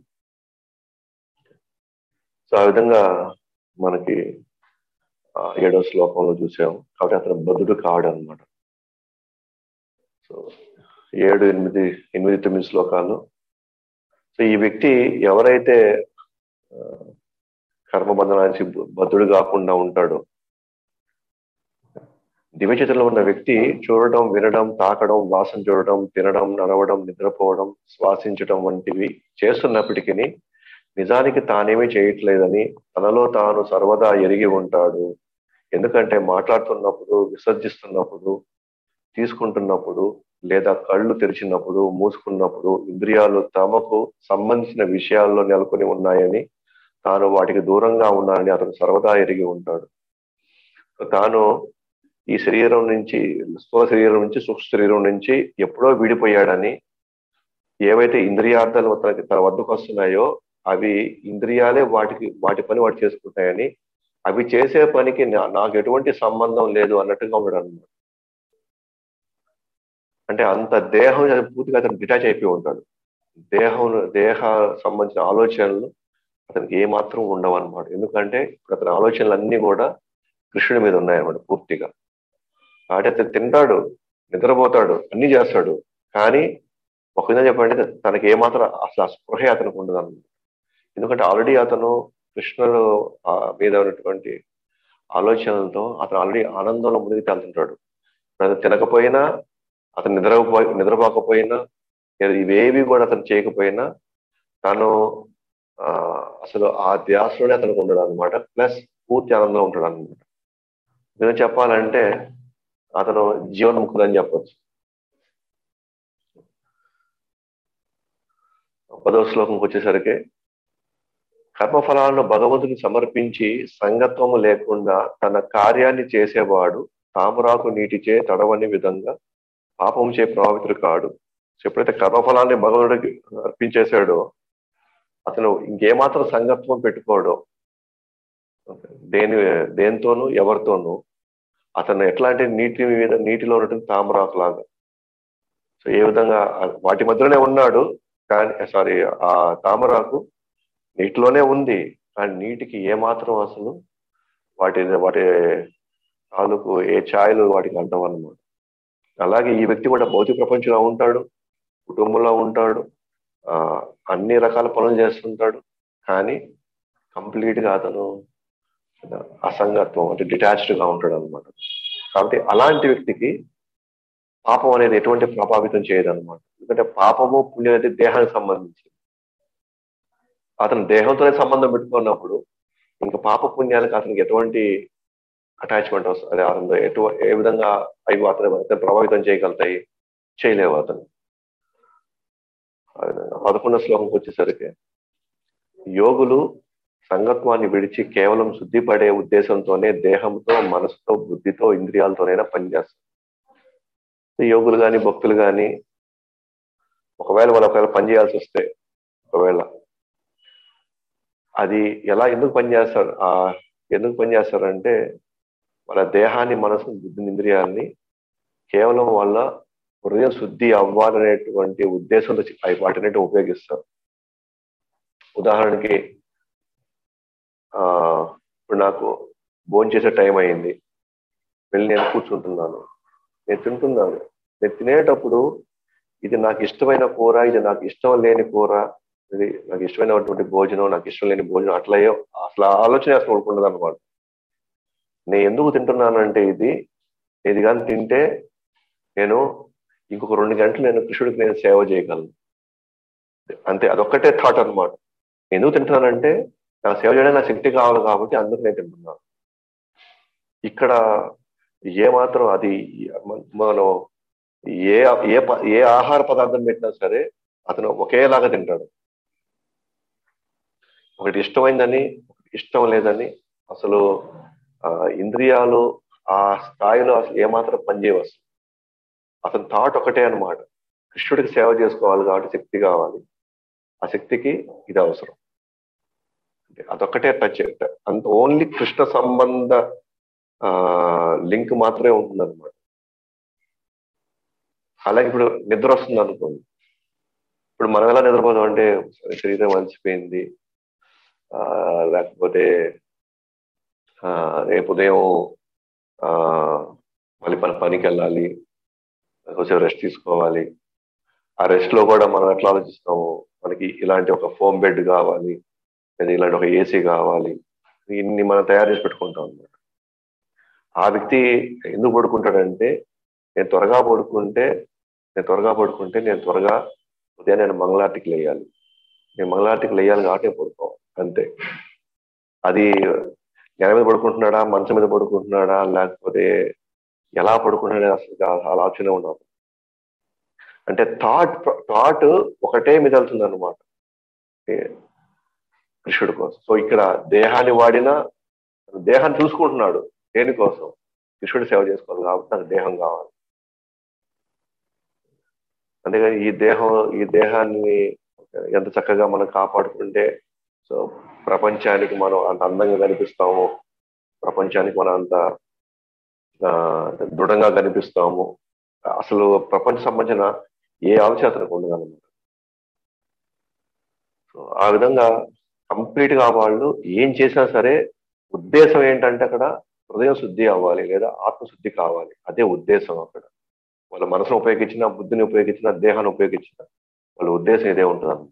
సో ఆ విధంగా మనకి ఏడో శ్లోకంలో చూసాం కాబట్టి అతను బదుడు కావడం అనమాట సో ఏడు ఎనిమిది ఎనిమిది తొమ్మిది శ్లోకాలు సో ఈ వ్యక్తి ఎవరైతే కర్మబంధనానికి బద్దుడు కాకుండా ఉంటాడో దివ్యచిత్రంలో ఉన్న వ్యక్తి చూడడం వినడం తాకడం వాసన చూడడం తినడం నడవడం నిద్రపోవడం శ్వాసించడం వంటివి చేస్తున్నప్పటికీ నిజానికి తానేమీ చేయట్లేదని తనలో తాను సర్వదా ఎరిగి ఉంటాడు ఎందుకంటే మాట్లాడుతున్నప్పుడు విసర్జిస్తున్నప్పుడు తీసుకుంటున్నప్పుడు లేదా కళ్ళు తెరిచినప్పుడు మూసుకున్నప్పుడు ఇంద్రియాలు తమకు సంబంధించిన విషయాల్లో నెలకొని ఉన్నాయని తాను వాటికి దూరంగా ఉన్నానని అతను సర్వదా ఎరిగి ఉంటాడు తాను ఈ శరీరం నుంచి స్థూల శరీరం నుంచి సూక్ష్మ శరీరం నుంచి ఎప్పుడో విడిపోయాడని ఏవైతే ఇంద్రియార్థాలు తనకి తన వద్దకు వస్తున్నాయో అవి ఇంద్రియాలే వాటికి వాటి పని వాటి చేసుకుంటాయని అవి చేసే పనికి నాకు ఎటువంటి సంబంధం లేదు అన్నట్టుగా ఉన్నాడు అనమాట అంటే అంత దేహం పూర్తిగా అతను డిటాచ్ అయిపోయి ఉంటాడు దేహం దేహ సంబంధించిన ఆలోచనలు అతనికి ఏమాత్రం ఉండవు అనమాట ఎందుకంటే ఇప్పుడు అతని ఆలోచనలు అన్నీ కూడా కృష్ణుడి మీద ఉన్నాయన్నమాట పూర్తిగా కాబట్టి అతను తింటాడు నిద్రపోతాడు అన్ని చేస్తాడు కానీ ఒక విధంగా చెప్పండి తనకి ఏమాత్రం అసలు ఆ స్పృహే అతనికి ఉండదు అనమాట ఎందుకంటే ఆల్రెడీ అతను కృష్ణుడు మీద ఉన్నటువంటి ఆలోచనలతో అతను ఆల్రెడీ ఆనందంలో ముందుకు వెళ్తుంటాడు అతను తినకపోయినా అతను నిద్రపో నిద్రపోకపోయినా ఇవేవి కూడా అతను చేయకపోయినా తను అసలు ఆ ధ్యాసలోనే అతనికి ఉండడు అనమాట ప్లస్ పూర్తి ఆనందంలో ఉంటాడు అనమాట నేను చెప్పాలంటే అతను జీవన్ముఖుడు అని చెప్పచ్చు పదవ శ్లోకంకి వచ్చేసరికి కర్మఫలాలను భగవంతుని సమర్పించి సంగత్వము లేకుండా తన కార్యాన్ని చేసేవాడు తామరాకు నీటిచే తడవని విధంగా పాపం చే ప్రభావితుడు కాడు ఎప్పుడైతే కర్మఫలాన్ని భగవంతుడికి అర్పించేశాడో అతను ఇంకేమాత్రం సంగత్వం పెట్టుకోడు దేని దేనితోనూ ఎవరితోనూ అతను ఎట్లాంటి నీటి మీద నీటిలో ఉన్నటువంటి తామరాకు లాగా సో ఏ విధంగా వాటి మధ్యలోనే ఉన్నాడు కానీ సారీ ఆ తామరాకు నీటిలోనే ఉంది కానీ నీటికి ఏమాత్రం అసలు వాటి వాటి తాలూకు ఏ ఛాయలు వాటికి అంటాం అన్నమాట అలాగే ఈ వ్యక్తి కూడా భౌతిక ప్రపంచంలో ఉంటాడు కుటుంబంలో ఉంటాడు ఆ అన్ని రకాల పనులు చేస్తుంటాడు కానీ కంప్లీట్ గా అతను అసంగత్వం అంటే డిటాచ్డ్ గా ఉంటాడు అనమాట కాబట్టి అలాంటి వ్యక్తికి పాపం అనేది ఎటువంటి ప్రభావితం చేయదు అనమాట ఎందుకంటే పాపము పుణ్యం అనేది దేహానికి సంబంధించి అతను దేహంతోనే సంబంధం పెట్టుకున్నప్పుడు ఇంకా పాప పుణ్యాలకు అతనికి ఎటువంటి అటాచ్మెంట్ వస్తుంది అదే అతను ఎటు ఏ విధంగా అవి అతను అతను ప్రభావితం చేయగలుగుతాయి చేయలేవు అతను పదకొండవ శ్లోకంకి వచ్చేసరికి యోగులు సంగత్వాన్ని విడిచి కేవలం శుద్ధిపడే ఉద్దేశంతోనే దేహంతో మనసుతో బుద్ధితో ఇంద్రియాలతోనైనా పనిచేస్తారు యోగులు కానీ భక్తులు కానీ ఒకవేళ వాళ్ళు ఒకవేళ పని చేయాల్సి వస్తే ఒకవేళ అది ఎలా ఎందుకు పనిచేస్తారు ఆ ఎందుకు పనిచేస్తారంటే వాళ్ళ దేహాన్ని మనసు బుద్ధిని ఇంద్రియాలని కేవలం వాళ్ళ హృదయం శుద్ధి అవ్వాలనేటువంటి ఉద్దేశంతో వాటినట్టు ఉపయోగిస్తారు ఉదాహరణకి ఆ ఇప్పుడు నాకు భోజనం చేసే టైం అయింది వెళ్ళి నేను కూర్చుంటున్నాను నేను తింటున్నాను నేను తినేటప్పుడు ఇది నాకు ఇష్టమైన కూర ఇది నాకు ఇష్టం లేని కూర ఇది నాకు ఇష్టమైనటువంటి భోజనం నాకు ఇష్టం లేని భోజనం అట్లయో అసలు ఆలోచన అసలు ఉండదు అనమాట నేను ఎందుకు తింటున్నానంటే ఇది ఇది కానీ తింటే నేను ఇంకొక రెండు గంటలు నేను కృష్ణుడికి నేను సేవ చేయగలను అంతే అదొక్కటే థాట్ అనమాట ఎందుకు తింటున్నానంటే నాకు సేవ చేయడానికి నా శక్తి కావాలి కాబట్టి అందుకు నేను తింటున్నాను ఇక్కడ ఏ మాత్రం అది మనం ఏ ఏ ఏ ఆహార పదార్థం పెట్టినా సరే అతను ఒకేలాగా తింటాడు ఒకటి ఇష్టమైందని ఇష్టం లేదని అసలు ఇంద్రియాలు ఆ స్థాయిలో అసలు ఏమాత్రం పనిచేయవచ్చు అతని థాట్ ఒకటే అనమాట కృష్ణుడికి సేవ చేసుకోవాలి కాబట్టి శక్తి కావాలి ఆ శక్తికి ఇది అవసరం అదొక్కటే టచ్ అంత ఓన్లీ కృష్ణ సంబంధ లింక్ మాత్రమే ఉంటుంది అనమాట అలాగే ఇప్పుడు నిద్ర వస్తుంది అనుకోండి ఇప్పుడు మనం ఎలా నిద్రపోతాం అంటే శరీరం అలసిపోయింది లేకపోతే రేపు ఉదయం మళ్ళీ మన పనికి వెళ్ళాలి కొంచెం రెస్ట్ తీసుకోవాలి ఆ రెస్ట్ లో కూడా మనం ఎట్లా ఆలోచిస్తాము మనకి ఇలాంటి ఒక ఫోమ్ బెడ్ కావాలి లేదా ఇలాంటి ఒక ఏసీ కావాలి ఇన్ని మనం తయారు చేసి పెట్టుకుంటాం అనమాట ఆ వ్యక్తి ఎందుకు పడుకుంటాడంటే నేను త్వరగా పడుకుంటే నేను త్వరగా పడుకుంటే నేను త్వరగా ఉదయం నేను మంగళార్తికి లేయాలి నేను మంగళార్తికి లేయాలి కాబట్టి నేను పడుకోవాలి అంతే అది నెల మీద పడుకుంటున్నాడా మంచం మీద పడుకుంటున్నాడా లేకపోతే ఎలా పడుకుంటున్నాడా అసలు చాలా ఆలోచన ఉండదు అంటే థాట్ థాట్ ఒకటే మిదలుతుంది అనమాట కృష్ణుడి కోసం సో ఇక్కడ దేహాన్ని వాడినా దేహాన్ని చూసుకుంటున్నాడు దేనికోసం కృష్ణుడి సేవ చేసుకోవాలి కాబట్టి నాకు దేహం కావాలి అంతేగాని ఈ దేహం ఈ దేహాన్ని ఎంత చక్కగా మనం కాపాడుకుంటే సో ప్రపంచానికి మనం అంత అందంగా కనిపిస్తాము ప్రపంచానికి మనం అంత దృఢంగా కనిపిస్తాము అసలు ప్రపంచ సంబంధించిన ఏ ఆలోచన అతనికి ఉండదన్నమాట సో ఆ విధంగా కంప్లీట్ గా వాళ్ళు ఏం చేసినా సరే ఉద్దేశం ఏంటంటే అక్కడ హృదయం శుద్ధి అవ్వాలి లేదా ఆత్మశుద్ధి కావాలి అదే ఉద్దేశం అక్కడ వాళ్ళ మనసును ఉపయోగించిన బుద్ధిని ఉపయోగించిన దేహాన్ని ఉపయోగించిన వాళ్ళ ఉద్దేశం ఇదే ఉంటుంది అనమాట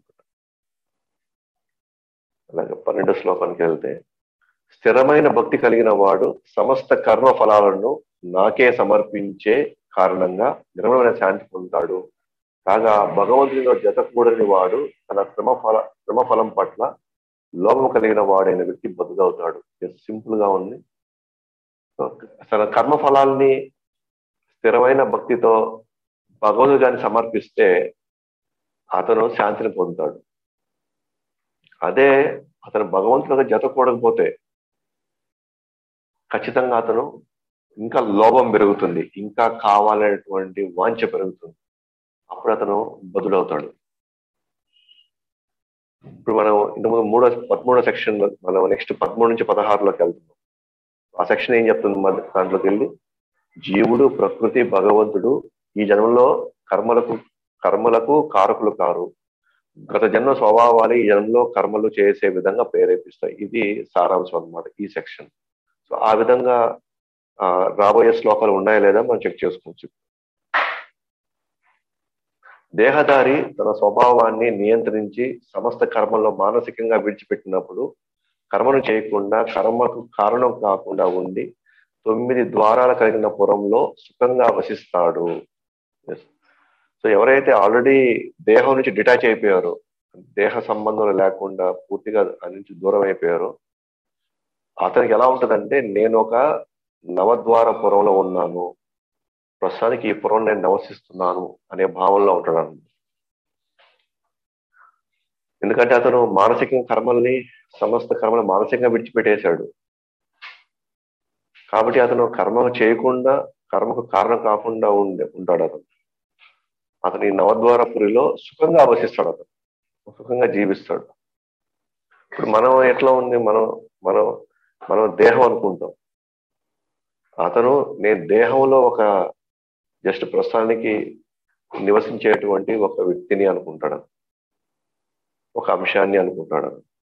అలాగే పన్నెండు శ్లోకానికి వెళ్తే స్థిరమైన భక్తి కలిగిన వాడు సమస్త కర్మ ఫలాలను నాకే సమర్పించే కారణంగా నిర్మలమైన శాంతి పొందుతాడు కాగా భగవంతునిలో జతకూడని వాడు తన శ్రమఫల శ్రమఫలం పట్ల లోపం కలిగిన వాడైన వ్యక్తి బతుకవుతాడు సింపుల్ గా ఉంది తన కర్మ ఫలాల్ని స్థిరమైన భక్తితో భగవంతుడు సమర్పిస్తే అతను శాంతిని పొందుతాడు అదే అతను భగవంతుడిగా జత కూడకపోతే ఖచ్చితంగా అతను ఇంకా లోభం పెరుగుతుంది ఇంకా కావాలనేటువంటి వాంఛ పెరుగుతుంది అప్పుడు అతను బదులవుతాడు ఇప్పుడు మనం ఇంతకుముందు మూడో పదమూడో సెక్షన్ లో మనం నెక్స్ట్ పదమూడు నుంచి పదహారులోకి వెళ్తున్నాం ఆ సెక్షన్ ఏం చెప్తుంది దాంట్లోకి వెళ్ళి జీవుడు ప్రకృతి భగవంతుడు ఈ జన్మలో కర్మలకు కర్మలకు కారకులు కారు గత జన్మ స్వభావాలు ఈ జన్మలో కర్మలు చేసే విధంగా ప్రేరేపిస్తాయి ఇది సారాంశం అనమాట ఈ సెక్షన్ సో ఆ విధంగా రాబోయే శ్లోకాలు ఉన్నాయా లేదా మనం చెక్ చేసుకోవచ్చు దేహదారి తన స్వభావాన్ని నియంత్రించి సమస్త కర్మల్లో మానసికంగా విడిచిపెట్టినప్పుడు కర్మను చేయకుండా కర్మకు కారణం కాకుండా ఉండి తొమ్మిది ద్వారాలు కలిగిన పురంలో సుఖంగా వసిస్తాడు సో ఎవరైతే ఆల్రెడీ దేహం నుంచి డిటాచ్ అయిపోయారో దేహ సంబంధం లేకుండా పూర్తిగా దాని నుంచి దూరం అయిపోయారో అతనికి ఎలా ఉంటుందంటే నేను ఒక నవద్వార పురంలో ఉన్నాను ప్రస్తుతానికి ఈ పురం నేను నివసిస్తున్నాను అనే భావంలో ఉంటాడు ఎందుకంటే అతను మానసిక కర్మల్ని సమస్త కర్మలు మానసికంగా విడిచిపెట్టేశాడు కాబట్టి అతను కర్మ చేయకుండా కర్మకు కారణం కాకుండా ఉండే ఉంటాడు అతను అతని నవద్వారపురిలో సుఖంగా అవశిస్తాడు అతను సుఖంగా జీవిస్తాడు ఇప్పుడు మనం ఎట్లా ఉంది మనం మనం మనం దేహం అనుకుంటాం అతను నేను దేహంలో ఒక జస్ట్ ప్రస్తుతానికి నివసించేటువంటి ఒక వ్యక్తిని అనుకుంటాడు ఒక అంశాన్ని అనుకుంటాడు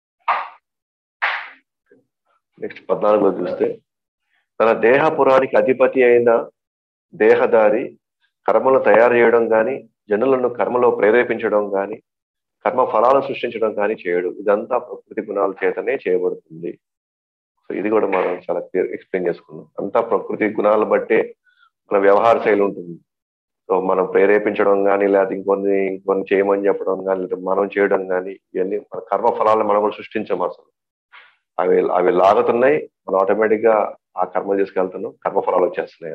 నెక్స్ట్ పద్నాలుగులో చూస్తే తన దేహపురానికి అధిపతి అయిన దేహదారి కర్మలను తయారు చేయడం కానీ జనులను కర్మలో ప్రేరేపించడం కానీ కర్మ ఫలాలను సృష్టించడం కానీ చేయడు ఇదంతా ప్రకృతి గుణాల చేతనే చేయబడుతుంది సో ఇది కూడా మనం చాలా క్లియర్ ఎక్స్ప్లెయిన్ చేసుకున్నాం అంతా ప్రకృతి గుణాలు బట్టే మన వ్యవహార శైలి ఉంటుంది సో మనం ప్రేరేపించడం కానీ లేకపోతే ఇంకొన్ని ఇంకొన్ని చేయమని చెప్పడం కానీ లేదా మనం చేయడం కానీ ఇవన్నీ మన కర్మ ఫలాలను మనం కూడా సృష్టించాం అసలు అవి అవి లాగుతున్నాయి మనం ఆటోమేటిక్ గా ఆ కర్మ తీసుకెళ్తున్నాం కర్మ ఫలాలు వచ్చేస్తున్నాయి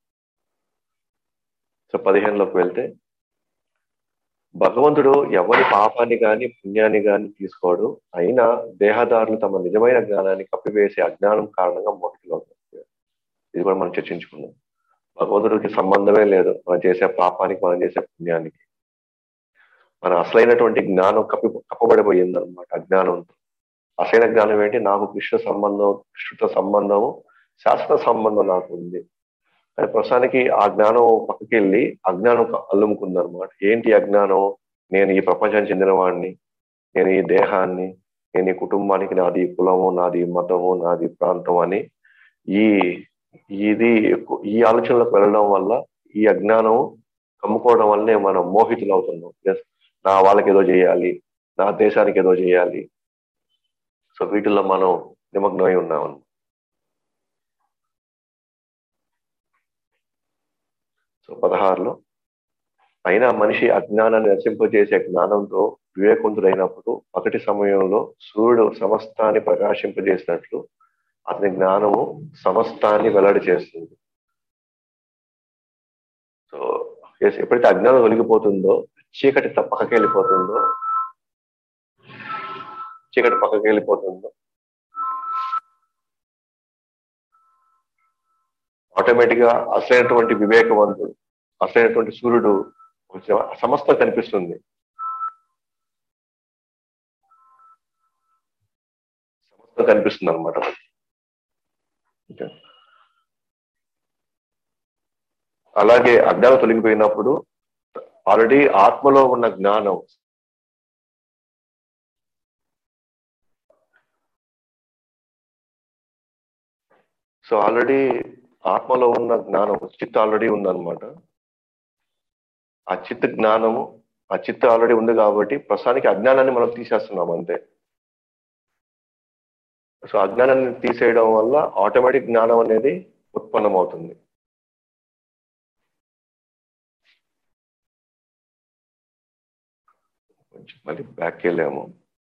సో పదిహేనులోకి వెళ్తే భగవంతుడు ఎవరి పాపాన్ని కానీ పుణ్యాన్ని కానీ తీసుకోడు అయినా దేహదారులు తమ నిజమైన జ్ఞానాన్ని కప్పివేసే అజ్ఞానం కారణంగా మొదటిలో ఇది కూడా మనం చర్చించుకున్నాం భగవంతుడికి సంబంధమే లేదు మనం చేసే పాపానికి మనం చేసే పుణ్యానికి మన అసలైనటువంటి జ్ఞానం కప్పి కప్పబడిపోయింది అనమాట అజ్ఞానంతో అసలైన జ్ఞానం ఏంటి నాకు కృష్ణ సంబంధం కృష్ణుతో సంబంధము శాశ్వత సంబంధం నాకు ఉంది కానీ ప్రస్తుతానికి ఆ జ్ఞానం పక్కకి వెళ్ళి అజ్ఞానం అల్లుముకుంది అనమాట ఏంటి అజ్ఞానం నేను ఈ ప్రపంచానికి చెందిన వాడిని నేను ఈ దేహాన్ని నేను ఈ కుటుంబానికి నాది కులము నాది మతము నాది ప్రాంతం అని ఈ ఇది ఈ ఆలోచనలకు వెళ్ళడం వల్ల ఈ అజ్ఞానం కమ్ముకోవడం వల్లనే మనం మోహితులు అవుతున్నాం ఎస్ నా వాళ్ళకి ఏదో చేయాలి నా దేశానికి ఏదో చేయాలి సో వీటిల్లో మనం నిమగ్నమై ఉన్నాం సో పదహారులో అయినా మనిషి అజ్ఞానాన్ని నశింపజేసే జ్ఞానంతో వివేకుంతుడైనప్పుడు ఒకటి సమయంలో సూర్యుడు సమస్తాన్ని ప్రకాశింపజేసినట్లు అతని జ్ఞానము సమస్తాన్ని వెల్లడి చేస్తుంది సో ఎస్ ఎప్పుడైతే అజ్ఞానం తొలగిపోతుందో చీకటి త- పక్కకి వెళ్ళిపోతుందో చీకటి పక్కకి వెళ్ళిపోతుందో ఆటోమేటిక్ గా అసలైనటువంటి వివేకవంతుడు అసలైనటువంటి సూర్యుడు వచ్చే- సమస్తం కనిపిస్తుంది సమస్తం కనిపిస్తుంది అనమాట అలాగే అజ్ఞానం తొలగిపోయినప్పుడు ఆల్రెడీ ఆత్మలో ఉన్న జ్ఞానం సో ఆల్రెడీ ఆత్మలో ఉన్న జ్ఞానం చిత్ ఆల్రెడీ ఉందన్నమాట ఆ చిత్ జ్ఞానము ఆ చిత్ ఆల్రెడీ ఉంది కాబట్టి ప్రస్తుతానికి అజ్ఞానాన్ని మనం తీసేస్తున్నాం అంతే సో అజ్ఞానాన్ని తీసేయడం వల్ల ఆటోమేటిక్ జ్ఞానం అనేది ఉత్పన్నమవుతుంది కొంచెం మళ్ళీ బ్యాక్ వెళ్ళాము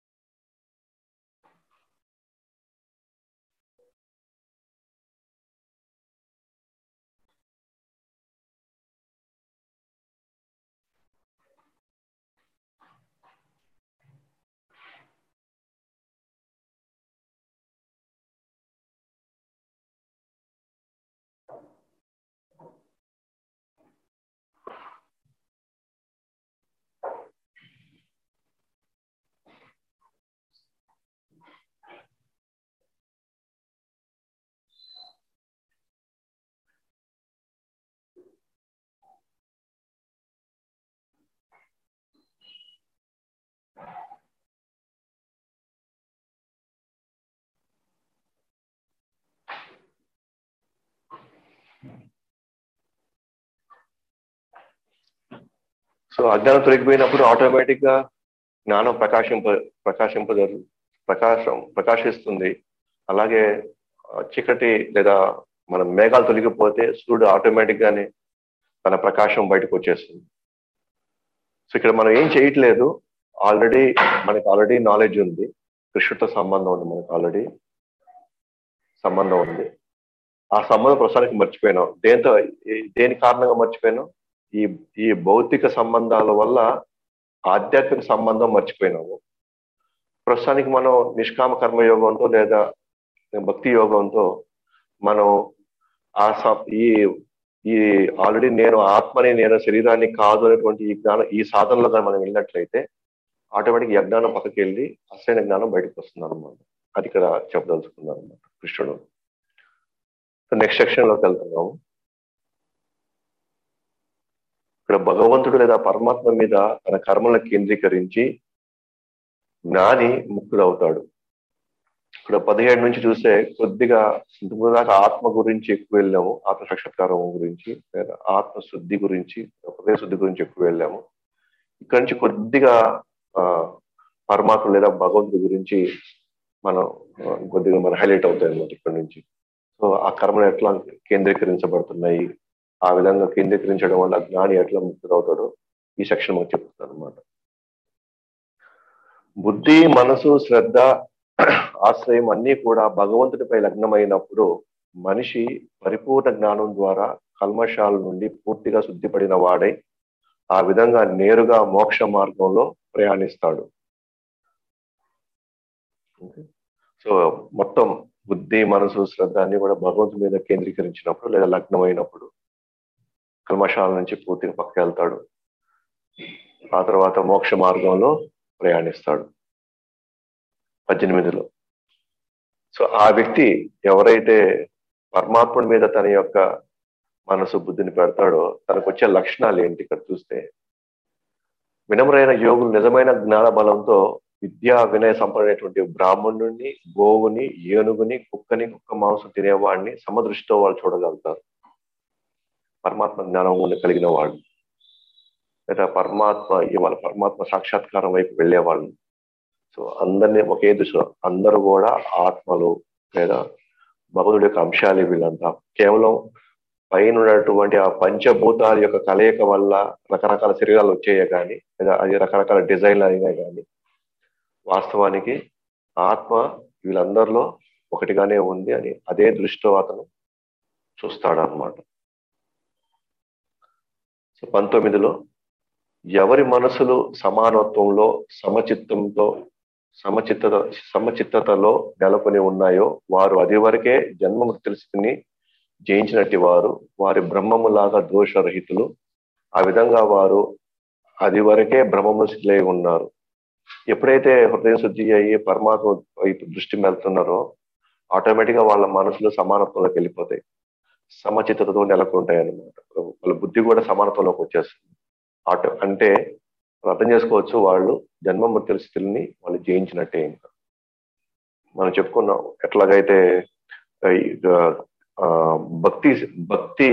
సో అజ్ఞానం తొలగిపోయినప్పుడు ఆటోమేటిక్ గా జ్ఞానం ప్రకాశింప ప్రకాశింప ప్రకాశం ప్రకాశిస్తుంది అలాగే ఆ, చీకటి లేదా మన మేఘాలు తొలగిపోతే సూర్యుడు ఆటోమేటిక్ గానే తన ప్రకాశం బయటకు వచ్చేస్తుంది సో ఇక్కడ మనం ఏం చేయట్లేదు ఆల్రెడీ మనకి ఆల్రెడీ నాలెడ్జ్ ఉంది కృష్ణుడితో సంబంధం ఉంది మనకు ఆల్రెడీ సంబంధం ఉంది ఆ సంబంధం ప్రస్తుతానికి మర్చిపోయినాం దేంతో ఈ- దేని కారణంగా మర్చిపోయినాం ఈ ఈ భౌతిక సంబంధాల వల్ల ఆధ్యాత్మిక సంబంధం మర్చిపోయినాము ప్రస్తుతానికి మనం నిష్కామ కర్మ యోగంతో లేదా భక్తి యోగంతో మనం ఆ స- ఈ ఈ ఆల్రెడీ నేను ఆత్మని నేను శరీరాన్ని కాదు అనేటువంటి ఈ జ్ఞానం ఈ సాధనలో కానీ మనం వెళ్ళినట్లయితే ఆటోమేటిక్ ఈ అజ్ఞానం పక్కకి వెళ్ళి అసలైన జ్ఞానం బయటకు వస్తుంది అనమాట అది ఇక్కడ చెప్పదలుచుకున్నాను అనమాట కృష్ణుడు నెక్స్ట్ సెక్షన్ లోకి వెళ్తున్నాము ఇక్కడ భగవంతుడు లేదా పరమాత్మ మీద తన కర్మలను కేంద్రీకరించి జ్ఞాని ముక్తుడు అవుతాడు ఇక్కడ పదిహేడు నుంచి చూస్తే కొద్దిగా ఇంతకు దాకా ఆత్మ గురించి ఎక్కువ వెళ్ళాము ఆత్మ సాక్షాత్కారం గురించి లేదా ఆత్మ శుద్ధి గురించి హృదయ శుద్ధి గురించి ఎక్కువ వెళ్ళాము ఇక్కడ నుంచి కొద్దిగా ఆ, పరమాత్మ లేదా భగవంతుడి గురించి మనం ఆ, కొద్దిగా మన హైలైట్ అవుతాయి అన్నమాట ఇక్కడ నుంచి సో ఆ కర్మలు ఎట్లా కేంద్రీకరించబడుతున్నాయి ఆ విధంగా కేంద్రీకరించడం వల్ల జ్ఞాని ఎట్లా ముక్తుడవుతాడో ఈ సెక్షన్ మనకు చెప్తుంది అనమాట బుద్ధి మనసు శ్రద్ధ ఆశ్రయం అన్నీ కూడా భగవంతుడిపై లగ్నమైనప్పుడు మనిషి పరిపూర్ణ జ్ఞానం ద్వారా కల్మషాల నుండి పూర్తిగా శుద్ధిపడిన వాడై ఆ విధంగా నేరుగా మోక్ష మార్గంలో ప్రయాణిస్తాడు సో మొత్తం బుద్ధి మనసు శ్రద్ధ అన్ని కూడా భగవంతుడి మీద కేంద్రీకరించినప్పుడు లేదా లగ్నమైనప్పుడు కల్మషాల నుంచి పూర్తిగా పక్క వెళ్తాడు ఆ తర్వాత మోక్ష మార్గంలో ప్రయాణిస్తాడు పద్దెనిమిదిలో సో ఆ వ్యక్తి ఎవరైతే పరమాత్ముడి మీద తన యొక్క మనసు బుద్ధిని పెడతాడో తనకు వచ్చే లక్షణాలు ఏంటి ఇక్కడ చూస్తే వినమ్రైన యోగులు నిజమైన జ్ఞాన బలంతో విద్యా వినయ సంపన్నటువంటి బ్రాహ్మణుడిని గోవుని ఏనుగుని కుక్కని కుక్క మాంసం తినేవాడిని సమదృష్టితో వాళ్ళు చూడగలుగుతారు పరమాత్మ జ్ఞానం ఉన్న కలిగిన వాళ్ళు లేదా పరమాత్మ ఇవాళ పరమాత్మ సాక్షాత్కారం వైపు వెళ్ళేవాళ్ళు సో అందరినీ ఒకే దిశ అందరూ కూడా ఆత్మలు లేదా భగవంతుడి యొక్క అంశాలు వీళ్ళంతా కేవలం పైన ఉన్నటువంటి ఆ పంచభూతాల యొక్క కలయిక వల్ల రకరకాల శరీరాలు వచ్చాయే కానీ లేదా అది రకరకాల డిజైన్లు అయినా కానీ వాస్తవానికి ఆత్మ వీళ్ళందరిలో ఒకటిగానే ఉంది అని అదే దృష్టితో అతను చూస్తాడు అనమాట సో పంతొమ్మిదిలో ఎవరి మనసులు సమానత్వంలో సమచిత్తంతో సమచిత్త సమచిత్తతలో నెలకొని ఉన్నాయో వారు అది వరకే జన్మ మృత్యుల స్థితిని జయించినట్టు వారు వారి బ్రహ్మములాగా దోషరహితులు ఆ విధంగా వారు అది వరకే బ్రహ్మము స్థితిలో ఉన్నారు ఎప్పుడైతే హృదయ శుద్ధి అయ్యి పరమాత్మ వైపు దృష్టి వెళ్తున్నారో ఆటోమేటిక్ గా వాళ్ళ మనసులు సమానత్వంలోకి వెళ్ళిపోతాయి సమచిత్తతతో నెలకొంటాయి అనమాట వాళ్ళ బుద్ధి కూడా సమానత్వంలోకి వచ్చేస్తుంది ఆటో అంటే అర్థం చేసుకోవచ్చు వాళ్ళు జన్మ మృత్యుల స్థితిని వాళ్ళు జయించినట్టే ఇంకా మనం చెప్పుకున్నాం ఎట్లాగైతే భక్తి భక్తి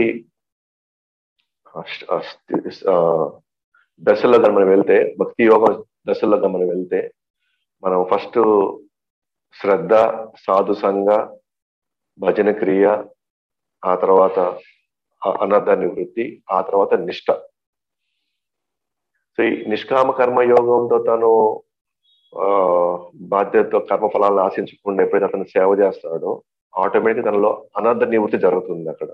దశలో కానీ మనం వెళ్తే భక్తి యోగ దశలో కానీ మనం వెళ్తే మనం ఫస్ట్ శ్రద్ధ సాధు సంఘ భజన క్రియ ఆ తర్వాత అనర్థ నివృత్తి ఆ తర్వాత నిష్ట సో ఈ నిష్కామ కర్మ యోగంతో తను ఆ బాధ్యతతో కర్మ ఫలాలను ఆశించకుండా ఎప్పుడైతే అతను సేవ చేస్తాడో ఆటోమేటిక్ తనలో అనర్థ నివృత్తి జరుగుతుంది అక్కడ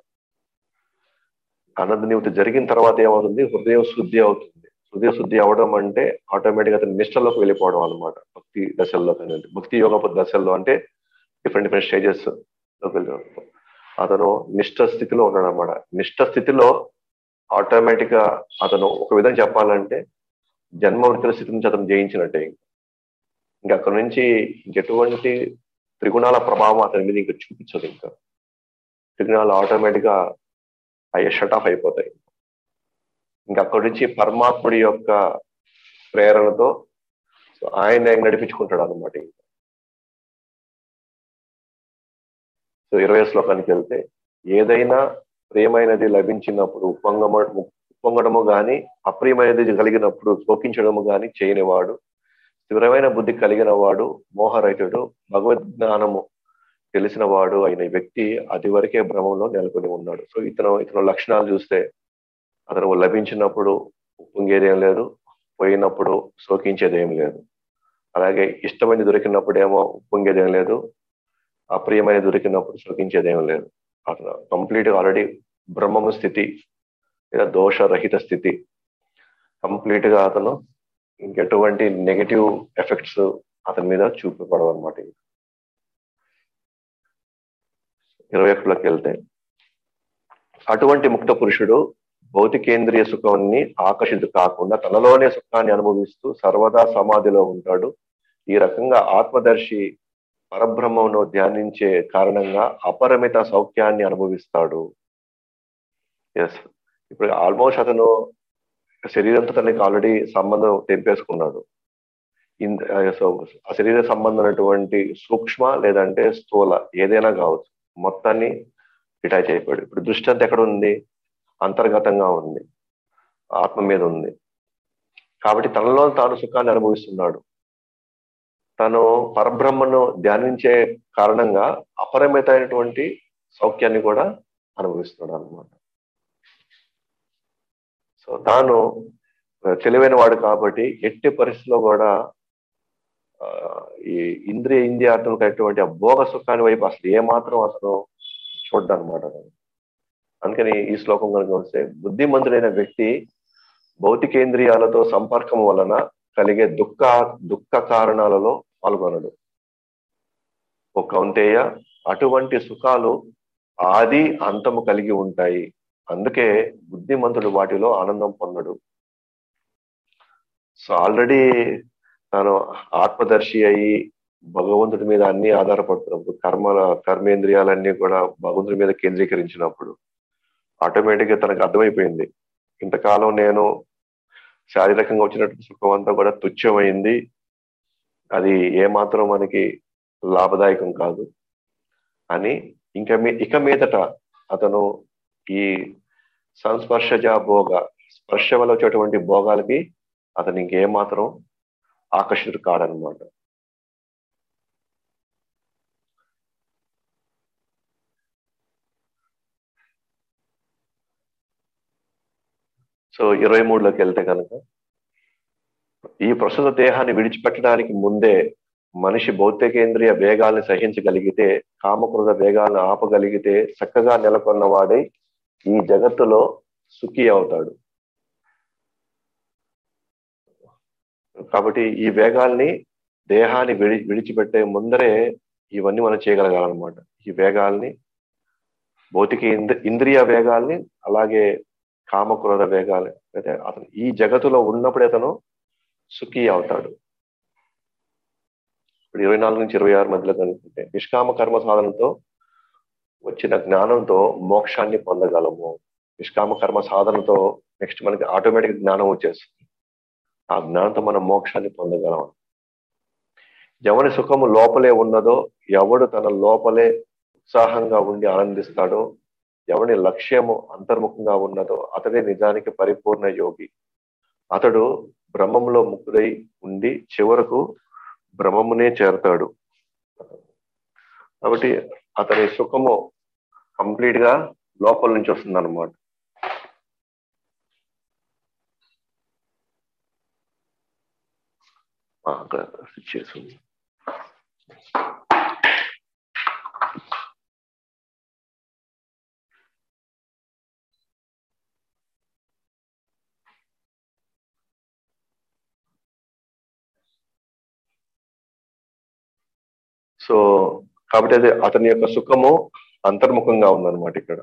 అనర్థ నివృత్తి జరిగిన తర్వాత ఏమవుతుంది హృదయం శుద్ధి అవుతుంది హృదయ శుద్ధి అవడం అంటే ఆటోమేటిక్ అతను నిష్టలోకి వెళ్ళిపోవడం అనమాట భక్తి దశల్లో కానీ భక్తి యోగ దశల్లో అంటే డిఫరెంట్ డిఫరెంట్ స్టేజెస్ లోకి వెళ్ళిపోవడం అతను నిష్ట స్థితిలో ఉన్నాడు అనమాట నిష్ట స్థితిలో ఆటోమేటిక్ గా అతను ఒక విధంగా చెప్పాలంటే జన్మ వృత్తుల స్థితి నుంచి అతను జయించినట్టే ఇంకా అక్కడ నుంచి ఇంకెటువంటి త్రిగుణాల ప్రభావం అతని మీద ఇంకా చూపించదు ఇంకా త్రిగుణాలు ఆటోమేటిక్ గా అయ్యే షట్ ఆఫ్ అయిపోతాయి ఇంకా అక్కడి నుంచి పరమాత్ముడి యొక్క ప్రేరణతో ఆయన నడిపించుకుంటాడు అనమాట ఇంకా సో ఇరవై శ్లోకానికి వెళ్తే ఏదైనా ప్రియమైనది లభించినప్పుడు ఉప్పొంగమ ఉప్పొంగడము గాని అప్రియమైనది కలిగినప్పుడు శోకించడము గాని చేయనివాడు స్థిరమైన బుద్ధి కలిగిన వాడు మోహరహితుడు భగవద్జ్ఞానము తెలిసిన వాడు అయిన వ్యక్తి అది వరకే భ్రమంలో నెలకొని ఉన్నాడు సో ఇతను ఇతను లక్షణాలు చూస్తే అతను లభించినప్పుడు ఉప్పొంగేదేం లేదు పోయినప్పుడు శోకించేదేం లేదు అలాగే ఇష్టమైనది దొరికినప్పుడేమో ఉప్పొంగేదేం లేదు అప్రియమైన దొరికినప్పుడు శోకించేదేం లేదు అతను కంప్లీట్ ఆల్రెడీ బ్రహ్మము స్థితి లేదా దోషరహిత స్థితి కంప్లీట్ గా అతను ఇంకెటువంటి నెగటివ్ ఎఫెక్ట్స్ అతని మీద చూపబడవు అనమాట ఇరవై ఒకటిలోకి వెళ్తే అటువంటి ముక్త పురుషుడు భౌతికేంద్రియ సుఖాన్ని ఆకర్షితు కాకుండా తనలోనే సుఖాన్ని అనుభవిస్తూ సర్వదా సమాధిలో ఉంటాడు ఈ రకంగా ఆత్మదర్శి పరబ్రహ్మను ధ్యానించే కారణంగా అపరిమిత సౌఖ్యాన్ని అనుభవిస్తాడు ఎస్ ఇప్పుడు ఆల్మోస్ట్ అతను శరీరంతో తనకి ఆల్రెడీ సంబంధం తెంపేసుకున్నాడు సో ఆ శరీర సంబంధమైనటువంటి సూక్ష్మ లేదంటే స్థూల ఏదైనా కావచ్చు మొత్తాన్ని డిటాచ్ అయిపోయాడు ఇప్పుడు దృష్టి అంతా ఎక్కడ ఉంది అంతర్గతంగా ఉంది ఆత్మ మీద ఉంది కాబట్టి తనలో తాను సుఖాన్ని అనుభవిస్తున్నాడు తను పరబ్రహ్మను ధ్యానించే కారణంగా అపరిమితమైనటువంటి సౌఖ్యాన్ని కూడా అనుభవిస్తున్నాడు అనమాట సో తాను తెలివైన వాడు కాబట్టి ఎట్టి పరిస్థితిలో కూడా ఈ ఇంద్రియ ఇంద్రియార్థం కలిగినటువంటి ఆ భోగ సుఖాన్ని వైపు అసలు ఏమాత్రం అసలు చూడ్డనమాట అందుకని ఈ శ్లోకం కనుక వస్తే బుద్ధిమంతుడైన వ్యక్తి భౌతికేంద్రియాలతో సంపర్కం వలన కలిగే దుఃఖ దుఃఖ కారణాలలో పాల్గొనడు ఒక అంతేయ అటువంటి సుఖాలు ఆది అంతము కలిగి ఉంటాయి అందుకే బుద్ధిమంతుడు వాటిలో ఆనందం పొందడు సో ఆల్రెడీ తాను ఆత్మదర్శి అయ్యి భగవంతుడి మీద అన్ని ఆధారపడుతున్నప్పుడు కర్మల కర్మేంద్రియాలన్నీ కూడా భగవంతుడి మీద కేంద్రీకరించినప్పుడు ఆటోమేటిక్గా తనకు అర్థమైపోయింది ఇంతకాలం నేను శారీరకంగా వచ్చినటువంటి సుఖం అంతా కూడా తుచ్చమైంది అది ఏమాత్రం మనకి లాభదాయకం కాదు అని ఇంకా మీ ఇక మీదట అతను ఈ సంస్పర్శజ భోగ స్పర్శ వల్ల వచ్చేటువంటి భోగాలకి అతను ఇంకేమాత్రం ఆకర్షితుడు కాడనమాట సో ఇరవై మూడులోకి వెళ్తే కనుక ఈ ప్రస్తుత దేహాన్ని విడిచిపెట్టడానికి ముందే మనిషి భౌతికేంద్రియ వేగాల్ని సహించగలిగితే కామక్రోధ వేగాలను ఆపగలిగితే చక్కగా నెలకొన్న వాడై ఈ జగత్తులో సుఖి అవుతాడు కాబట్టి ఈ వేగాల్ని దేహాన్ని విడి విడిచిపెట్టే ముందరే ఇవన్నీ మనం చేయగలగాలన్నమాట ఈ వేగాల్ని భౌతిక ఇంద్ర ఇంద్రియ వేగాల్ని అలాగే కామక్రోధ వేగాలు అయితే అతను ఈ జగత్తులో ఉన్నప్పుడే అతను సుఖీ అవుతాడు ఇప్పుడు ఇరవై నాలుగు నుంచి ఇరవై ఆరు మధ్యలో కనుకుంటే నిష్కామ కర్మ సాధనతో వచ్చిన జ్ఞానంతో మోక్షాన్ని పొందగలము నిష్కామ కర్మ సాధనతో నెక్స్ట్ మనకి ఆటోమేటిక్ జ్ఞానం వచ్చేస్తుంది ఆ జ్ఞానంతో మనం మోక్షాన్ని పొందగలం ఎవరి సుఖము లోపలే ఉన్నదో ఎవడు తన లోపలే ఉత్సాహంగా ఉండి ఆనందిస్తాడో ఎవని లక్ష్యము అంతర్ముఖంగా ఉన్నదో అతడే నిజానికి పరిపూర్ణ యోగి అతడు బ్రహ్మంలో ముక్తుడై ఉండి చివరకు బ్రహ్మమునే చేరతాడు కాబట్టి అతని సుఖము కంప్లీట్ గా లోపల నుంచి వస్తుంది అనమాట అక్కడ చేసింది సో కాబట్టి అది అతని యొక్క సుఖము అంతర్ముఖంగా ఉందన్నమాట ఇక్కడ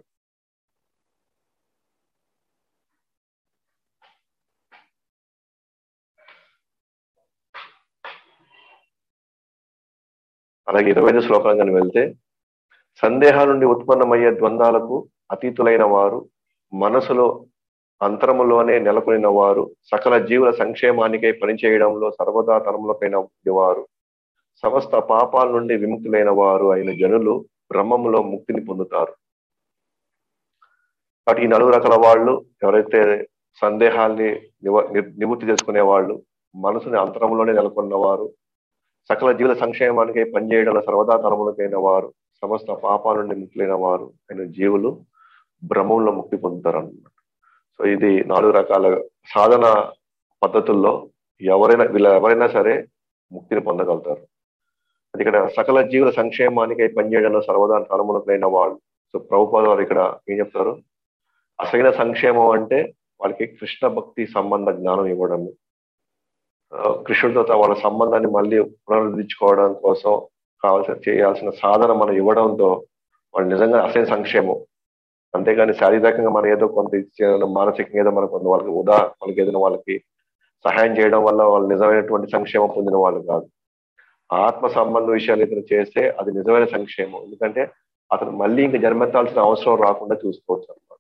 అలాగే ఇరవై ఐదు శ్లోకాలు కానీ వెళ్తే సందేహాల నుండి ఉత్పన్నమయ్యే ద్వంద్వాలకు అతీతులైన వారు మనసులో అంతరములోనే నెలకొనిన వారు సకల జీవుల సంక్షేమానికై పనిచేయడంలో సర్వదా తరములకైన వారు సమస్త పాపాల నుండి విముక్తులైన వారు అయిన జనులు బ్రహ్మములో ముక్తిని పొందుతారు కాబట్టి ఈ నలుగు రకాల వాళ్ళు ఎవరైతే సందేహాల్ని నివ నివృత్తి చేసుకునే వాళ్ళు మనసుని అంతరంలోనే నెలకొన్న వారు సకల జీవుల సంక్షేమానికి పనిచేయడంలో సర్వదా తరములకైన వారు సమస్త పాపాల నుండి ముక్తులైన వారు అయిన జీవులు బ్రహ్మంలో ముక్తి పొందుతారు అన్నమాట సో ఇది నాలుగు రకాల సాధన పద్ధతుల్లో ఎవరైనా వీళ్ళ ఎవరైనా సరే ముక్తిని పొందగలుగుతారు అది ఇక్కడ సకల జీవుల సంక్షేమానికి పనిచేయడంలో సర్వదా తరములకైన వాళ్ళు సో ప్రభుపాద వారు ఇక్కడ ఏం చెప్తారు అసలైన సంక్షేమం అంటే వాళ్ళకి కృష్ణ భక్తి సంబంధ జ్ఞానం ఇవ్వడము కృష్ణుడితో వాళ్ళ సంబంధాన్ని మళ్ళీ పునరుద్ధరించుకోవడం కోసం కావాల్సిన చేయాల్సిన సాధన మనం ఇవ్వడంతో వాళ్ళు నిజంగా అసలైన సంక్షేమం అంతేగాని శారీరకంగా మనం ఏదో కొంత ఇచ్చేయడం మానసికంగా ఏదో మనకు కొంత వాళ్ళకి ఉదా వాళ్ళకి ఏదైనా వాళ్ళకి సహాయం చేయడం వల్ల వాళ్ళు నిజమైనటువంటి సంక్షేమం పొందిన వాళ్ళు కాదు ఆత్మ సంబంధ విషయాలు ఏదైనా చేస్తే అది నిజమైన సంక్షేమం ఎందుకంటే అతను మళ్ళీ ఇంకా జన్మెత్తాల్సిన అవసరం రాకుండా చూసుకోవచ్చు అనమాట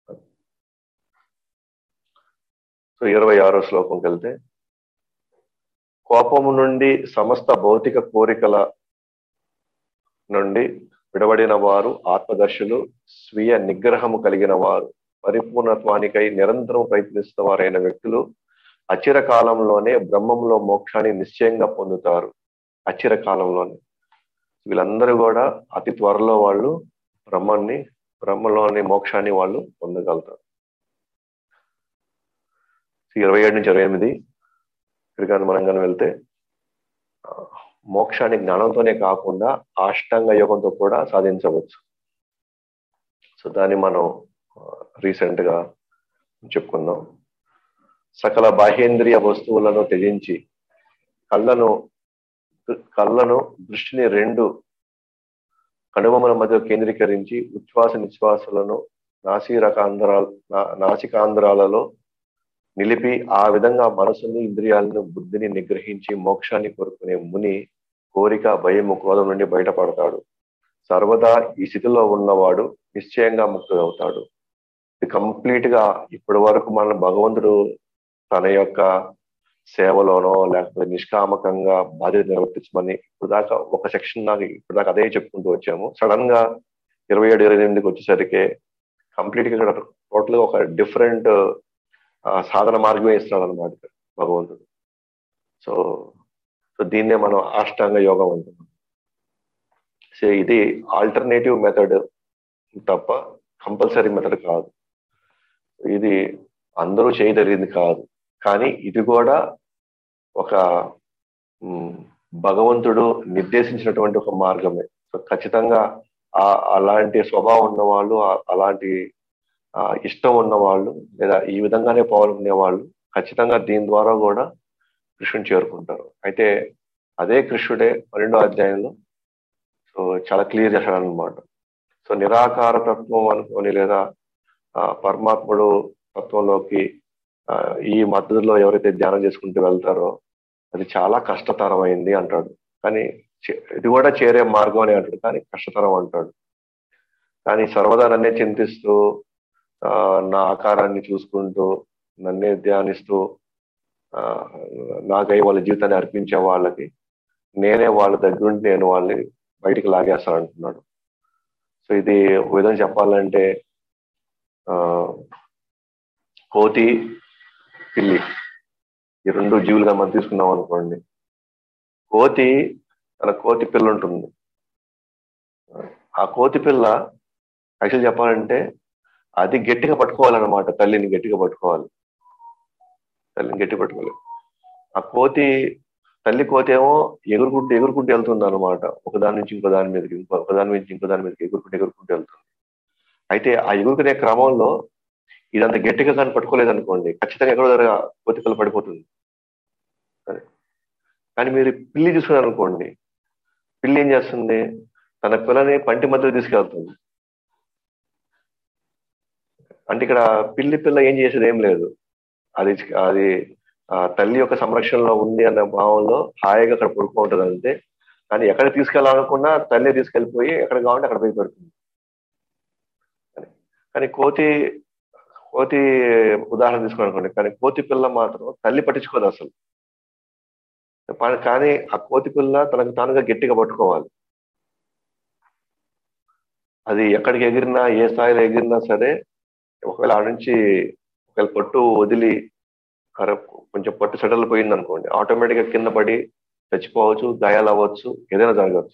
సో ఇరవై ఆరో శ్లోకంకి వెళ్తే కోపము నుండి సమస్త భౌతిక కోరికల నుండి విడబడిన వారు ఆత్మదర్శులు స్వీయ నిగ్రహము కలిగిన వారు పరిపూర్ణత్వానికై నిరంతరం ప్రయత్నిస్తున్న వారైన వ్యక్తులు అచిర కాలంలోనే బ్రహ్మంలో మోక్షాన్ని నిశ్చయంగా పొందుతారు అచిర కాలంలోనే వీళ్ళందరూ కూడా అతి త్వరలో వాళ్ళు బ్రహ్మాన్ని బ్రహ్మలోని మోక్షాన్ని వాళ్ళు పొందగలుగుతారు ఇరవై ఏడు నుంచి ఇరవై ఎనిమిది ఇక్కడ మనం కానీ వెళ్తే మోక్షాన్ని జ్ఞానంతోనే కాకుండా అష్టాంగ యోగంతో కూడా సాధించవచ్చు సో దాన్ని మనం రీసెంట్ గా చెప్పుకుందాం సకల బాహ్యేంద్రియ వస్తువులను త్యజించి కళ్ళను కళ్ళను దృష్టిని రెండు కనుబొమ్మల మధ్య కేంద్రీకరించి ఉచ్ఛ్వాస నిశ్వాసాలను నాసిరకాంధ్రాల నాసికాంధ్రాలలో నిలిపి ఆ విధంగా మనసుని ఇంద్రియాలను బుద్ధిని నిగ్రహించి మోక్షాన్ని కోరుకునే ముని కోరిక భయము క్రోధం నుండి బయటపడతాడు సర్వదా ఈ స్థితిలో ఉన్నవాడు నిశ్చయంగా ముక్తుడవుతాడు ఇది కంప్లీట్ గా ఇప్పటి వరకు మన భగవంతుడు తన యొక్క సేవలోనో లేకపోతే నిష్కామకంగా బాధ్యత నిర్వర్తించమని ఇప్పుడు దాకా ఒక సెక్షన్ దాకా ఇప్పుడు దాకా అదే చెప్పుకుంటూ వచ్చాము సడన్ గా ఇరవై ఏడు ఇరవై ఎనిమిదికి వచ్చేసరికి కంప్లీట్ గా ఇక్కడ టోటల్ గా ఒక డిఫరెంట్ సాధన మార్గమే ఇస్తున్నాడు అనమాట భగవంతుడు సో సో దీన్నే మనం అష్టాంగ యోగం అంటున్నాం సో ఇది ఆల్టర్నేటివ్ మెథడ్ తప్ప కంపల్సరీ మెథడ్ కాదు ఇది అందరూ చేయగలిగింది కాదు కానీ ఇది కూడా ఒక భగవంతుడు నిర్దేశించినటువంటి ఒక మార్గమే సో ఖచ్చితంగా ఆ అలాంటి స్వభావం ఉన్న వాళ్ళు అలాంటి ఇష్టం ఉన్న వాళ్ళు లేదా ఈ విధంగానే పోవాలనుకునే వాళ్ళు ఖచ్చితంగా దీని ద్వారా కూడా కృష్ణుని చేరుకుంటారు అయితే అదే కృష్ణుడే పన్నెండో అధ్యాయంలో సో చాలా క్లియర్ చేశాడు అనమాట సో నిరాకార తత్వం అనుకోని లేదా ఆ, పరమాత్ముడు తత్వంలోకి ఆ, ఈ మద్దతులో ఎవరైతే ధ్యానం చేసుకుంటూ వెళ్తారో అది చాలా కష్టతరమైంది అంటాడు కానీ చే- ఇది కూడా చేరే మార్గం అని అంటాడు కానీ కష్టతరం అంటాడు కానీ సర్వదా నన్నే చింతిస్తూ ఆ, నా ఆకారాన్ని చూసుకుంటూ నన్నే ధ్యానిస్తూ ఆ, నాకై వాళ్ళ జీవితాన్ని అర్పించే వాళ్ళకి నేనే వాళ్ళ దగ్గర నుండి నేను వాళ్ళని బయటికి లాగేస్తాను అంటున్నాడు సో ఇది ఒక విధంగా చెప్పాలంటే ఆ, కోతి పిల్లి ఈ రెండు జీవులుగా మనం తీసుకున్నాం అనుకోండి కోతి తన కోతి పిల్ల ఉంటుంది ఆ కోతి పిల్ల యాక్చువల్ చెప్పాలంటే అది గట్టిగా పట్టుకోవాలన్నమాట తల్లిని గట్టిగా పట్టుకోవాలి తల్లిని గట్టి పట్టుకోవాలి ఆ కోతి తల్లి కోతి ఏమో ఎగురుకుంటూ ఎగురుకుంటూ వెళ్తుంది అనమాట ఒకదాని నుంచి ఇంకో దాని మీదకి ఇంకో ఒకదాని నుంచి ఇంకో దాని మీదకి ఎగురుకుంటూ ఎగురుకుంటూ వెళ్తుంది అయితే ఆ ఎగురుకునే క్రమంలో ఇదంత గట్టిగా కానీ పట్టుకోలేదు అనుకోండి ఖచ్చితంగా ఎక్కడో దగ్గర కోతి పిల్ల పడిపోతుంది సరే. కానీ మీరు పిల్లి చూసుకున్నారు అనుకోండి పిల్లి ఏం చేస్తుంది తన పిల్లని పంటి మధ్యలో తీసుకెళ్తుంది అంటే ఇక్కడ పిల్లి పిల్ల ఏం చేసేది ఏం లేదు అది అది ఆ, తల్లి యొక్క సంరక్షణలో ఉంది అన్న భావంలో హాయిగా అక్కడ పడుకుంటుంది అంతే కానీ ఎక్కడ తీసుకెళ్లాలనుకున్నా తల్లి తీసుకెళ్లిపోయి ఎక్కడ కావాలంటే అక్కడ పోయి పెడుతుంది కానీ కోతి కోతి ఉదాహరణ తీసుకోవాలనుకోండి కానీ కోతి పిల్ల మాత్రం తల్లి పట్టించుకోదు అసలు పా- కానీ ఆ కోతి పిల్ల తనకు తానుగా గట్టిగా పట్టుకోవాలి అది ఎక్కడికి ఎగిరినా ఏ స్థాయిలో ఎగిరినా సరే ఒకవేళ ఆ నుంచి ఒకవేళ పట్టు వదిలి కర కొంచెం పట్టు సెటల్ పోయింది అనుకోండి ఆటోమేటిక్ గా కింద పడి చచ్చిపోవచ్చు గాయాలు అవ్వచ్చు ఏదైనా జరగచ్చు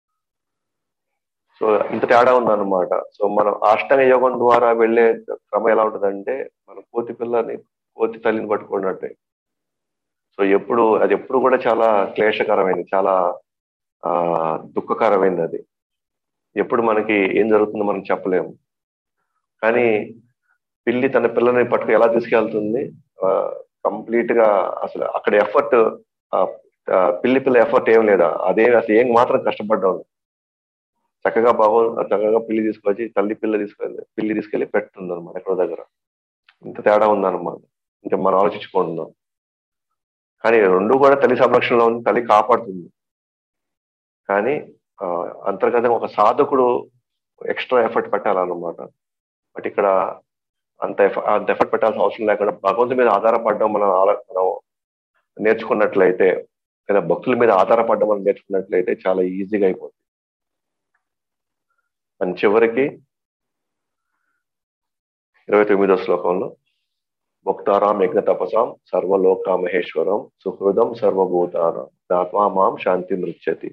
సో ఇంత తేడా ఉందన్నమాట సో మనం అష్టంగ యోగం ద్వారా వెళ్ళే క్రమం ఎలా ఉంటుందంటే మన కోతి పిల్లని కోతి తల్లిని పట్టుకున్నట్టే సో ఎప్పుడు అది ఎప్పుడు కూడా చాలా క్లేశకరమైనది చాలా ఆ దుఃఖకరమైనది అది ఎప్పుడు మనకి ఏం జరుగుతుందో మనం చెప్పలేము కానీ పిల్లి తన పిల్లని పట్టుకు ఎలా తీసుకెళ్తుంది కంప్లీట్ గా అసలు అక్కడ ఎఫర్ట్ పిల్లి పిల్ల ఎఫర్ట్ ఏం లేదా అదే అసలు ఏం మాత్రం కష్టపడ్డాం చక్కగా బాగో చక్కగా పిల్లి తీసుకొచ్చి తల్లి పిల్ల తీసుకెళ్ళి పిల్లి తీసుకెళ్లి పెడుతుంది అనమాట ఎక్కడో దగ్గర ఇంత తేడా ఉందన్నమాట ఇంకా మనం ఆలోచించుకుంటున్నాం కానీ రెండు కూడా తల్లి సంరక్షణలో ఉంది తల్లి కాపాడుతుంది కానీ ఆ, అంతర్గతంగా ఒక సాధకుడు ఎక్స్ట్రా ఎఫర్ట్ పెట్టాలన్నమాట బట్ ఇక్కడ అంత ఎఫ- అంత ఎఫర్ట్ పెట్టాల్సిన అవసరం లేకుండా భగవంతుడి మీద ఆధారపడడం మనం ఆల- మనం నేర్చుకున్నట్లయితే లేదా భక్తుల మీద ఆధారపడడం మనం నేర్చుకున్నట్లయితే చాలా ఈజీగా అయిపోతుంది అని చివరికి ఇరవై తొమ్మిదో శ్లోకంలో భక్తారాం యజ్ఞ తపసాం సర్వలోక మహేశ్వరం సుహృదం సర్వభూతానం దాత్మా మాం శాంతి నృత్యతి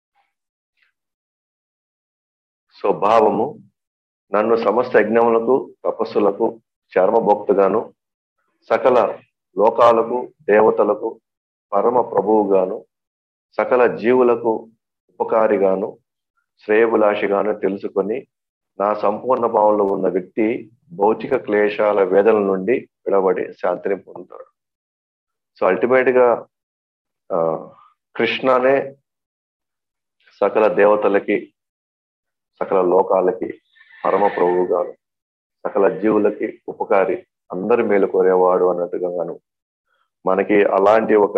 స్వభావము నన్ను సమస్త యజ్ఞములకు తపస్సులకు చర్మభోక్తగాను సకల లోకాలకు దేవతలకు పరమ ప్రభువుగాను సకల జీవులకు ఉపకారిగాను శ్రేయభిలాషిగాను తెలుసుకొని నా సంపూర్ణ భావంలో ఉన్న వ్యక్తి భౌతిక క్లేశాల వేదన నుండి విడబడి శాంతిని పొందుతాడు సో అల్టిమేట్ గా ఆ, కృష్ణనే సకల దేవతలకి సకల లోకాలకి పరమ ప్రభువుగాను సకల జీవులకి ఉపకారి అందరి మేలు కోరేవాడు అన్నట్టుగా గాను మనకి అలాంటి ఒక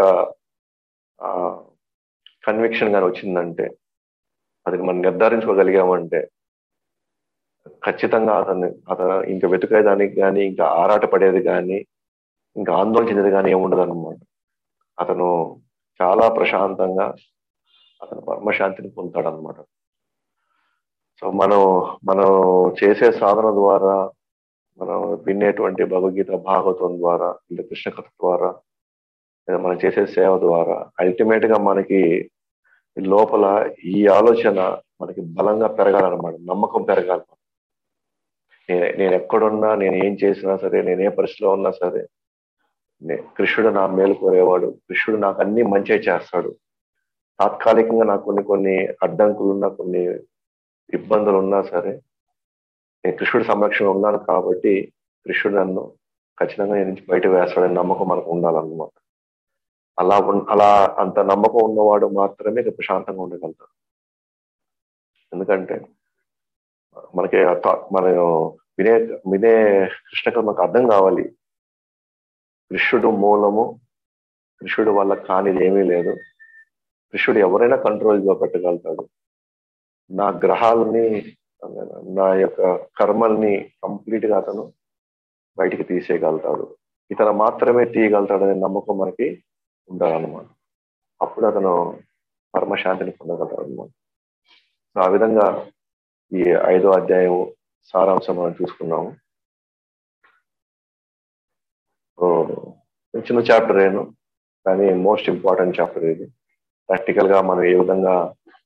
కన్విక్షన్ గాని వచ్చిందంటే అది మనం నిర్ధారించుకోగలిగామంటే ఖచ్చితంగా అతన్ని అతను ఇంకా వెతుకేదానికి కానీ ఇంకా ఆరాట పడేది కానీ ఇంకా ఆందోళన చెందేది కానీ ఏముండదు అనమాట అతను చాలా ప్రశాంతంగా అతను పరమశాంతిని పొందుతాడు అనమాట సో మనం మనం చేసే సాధన ద్వారా మనం వినేటువంటి భగవద్గీత భాగవతం ద్వారా లేదా కృష్ణ కథ ద్వారా లేదా మనం చేసే సేవ ద్వారా అల్టిమేట్ గా మనకి లోపల ఈ ఆలోచన మనకి బలంగా పెరగాలన్నమాట నమ్మకం పెరగాలి నేను నేను ఎక్కడున్నా నేను ఏం చేసినా సరే నేను ఏ పరిస్థితిలో ఉన్నా సరే నే- కృష్ణుడు నా మేలు కోరేవాడు కృష్ణుడు నాకు అన్ని మంచిగా చేస్తాడు తాత్కాలికంగా నాకు కొన్ని కొన్ని అడ్డంకులు ఉన్నా కొన్ని ఇబ్బందులు ఉన్నా సరే నేను కృష్ణుడి సంరక్షణ ఉన్నాను కాబట్టి కృష్ణుడు నన్ను ఖచ్చితంగా నేను నుంచి బయట వేస్తాడని నమ్మకం మనకు ఉండాలన్నమాట అలా ఉన్- అలా అంత నమ్మకం ఉన్నవాడు మాత్రమే ఇక ప్రశాంతంగా ఉండగలుగుతాడు ఎందుకంటే మనకి ఆ థా- మన వినే వినే కృష్ణకు మనకు అర్థం కావాలి కృష్ణుడు మూలము కృష్ణుడు వల్ల కానిది ఏమీ లేదు కృష్ణుడు ఎవరైనా కంట్రోల్ పెట్టగలుగుతాడు నా గ్రహాలని నా యొక్క కర్మల్ని కంప్లీట్ గా అతను బయటికి తీసేయగలుగుతాడు ఇతను మాత్రమే తీయగలుగుతాడనే నమ్మకం మనకి ఉండాలన్నమాట అప్పుడు అతను పరమశాంతిని పొందగలుగుతాడు అనమాట సో ఆ విధంగా ఈ ఐదో అధ్యాయం సారాంశం మనం చూసుకున్నాము సో చిన్న చాప్టర్ ఏను కానీ మోస్ట్ ఇంపార్టెంట్ చాప్టర్ ఇది ప్రాక్టికల్ గా మనం ఏ విధంగా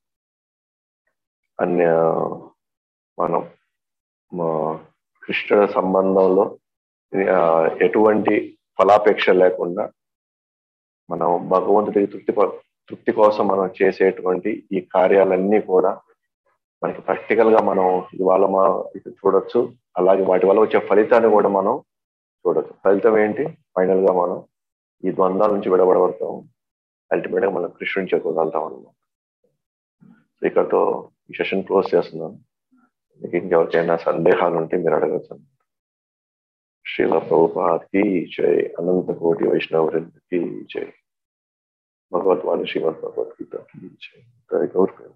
అన్య మనం మా కృష్ణుల సంబంధంలో ఆ, ఎటువంటి ఫలాపేక్ష లేకుండా మనం భగవంతుడికి తృప్తి ప- తృప్తి కోసం మనం చేసేటువంటి ఈ కార్యాలన్నీ కూడా మనకి ప్రాక్టికల్ గా మనం ఇవాళ మనం ఇది చూడొచ్చు అలాగే వాటి వల్ల వచ్చే ఫలితాన్ని కూడా మనం చూడొచ్చు ఫలితం ఏంటి ఫైనల్ గా మనం ఈ ద్వంద్వాల నుంచి విడబడబడతాం అల్టిమేట్ గా మనం కృష్ణుని చేరుకోగలుగుతాం అన్నమాట సో ఇక్కడతో ఈ సెషన్ క్లోజ్ చేస్తున్నాను మీకు ఇంకెవరికైనా సందేహాలు ఉంటే మీరు అడగచ్చు శ్రీల ప్రభుపాద్ కి జై అనంత కోటి వైష్ణవ వృంద్ కి జై భగవద్వాణి శ్రీమద్ భగవద్గీత కి జై గౌరవ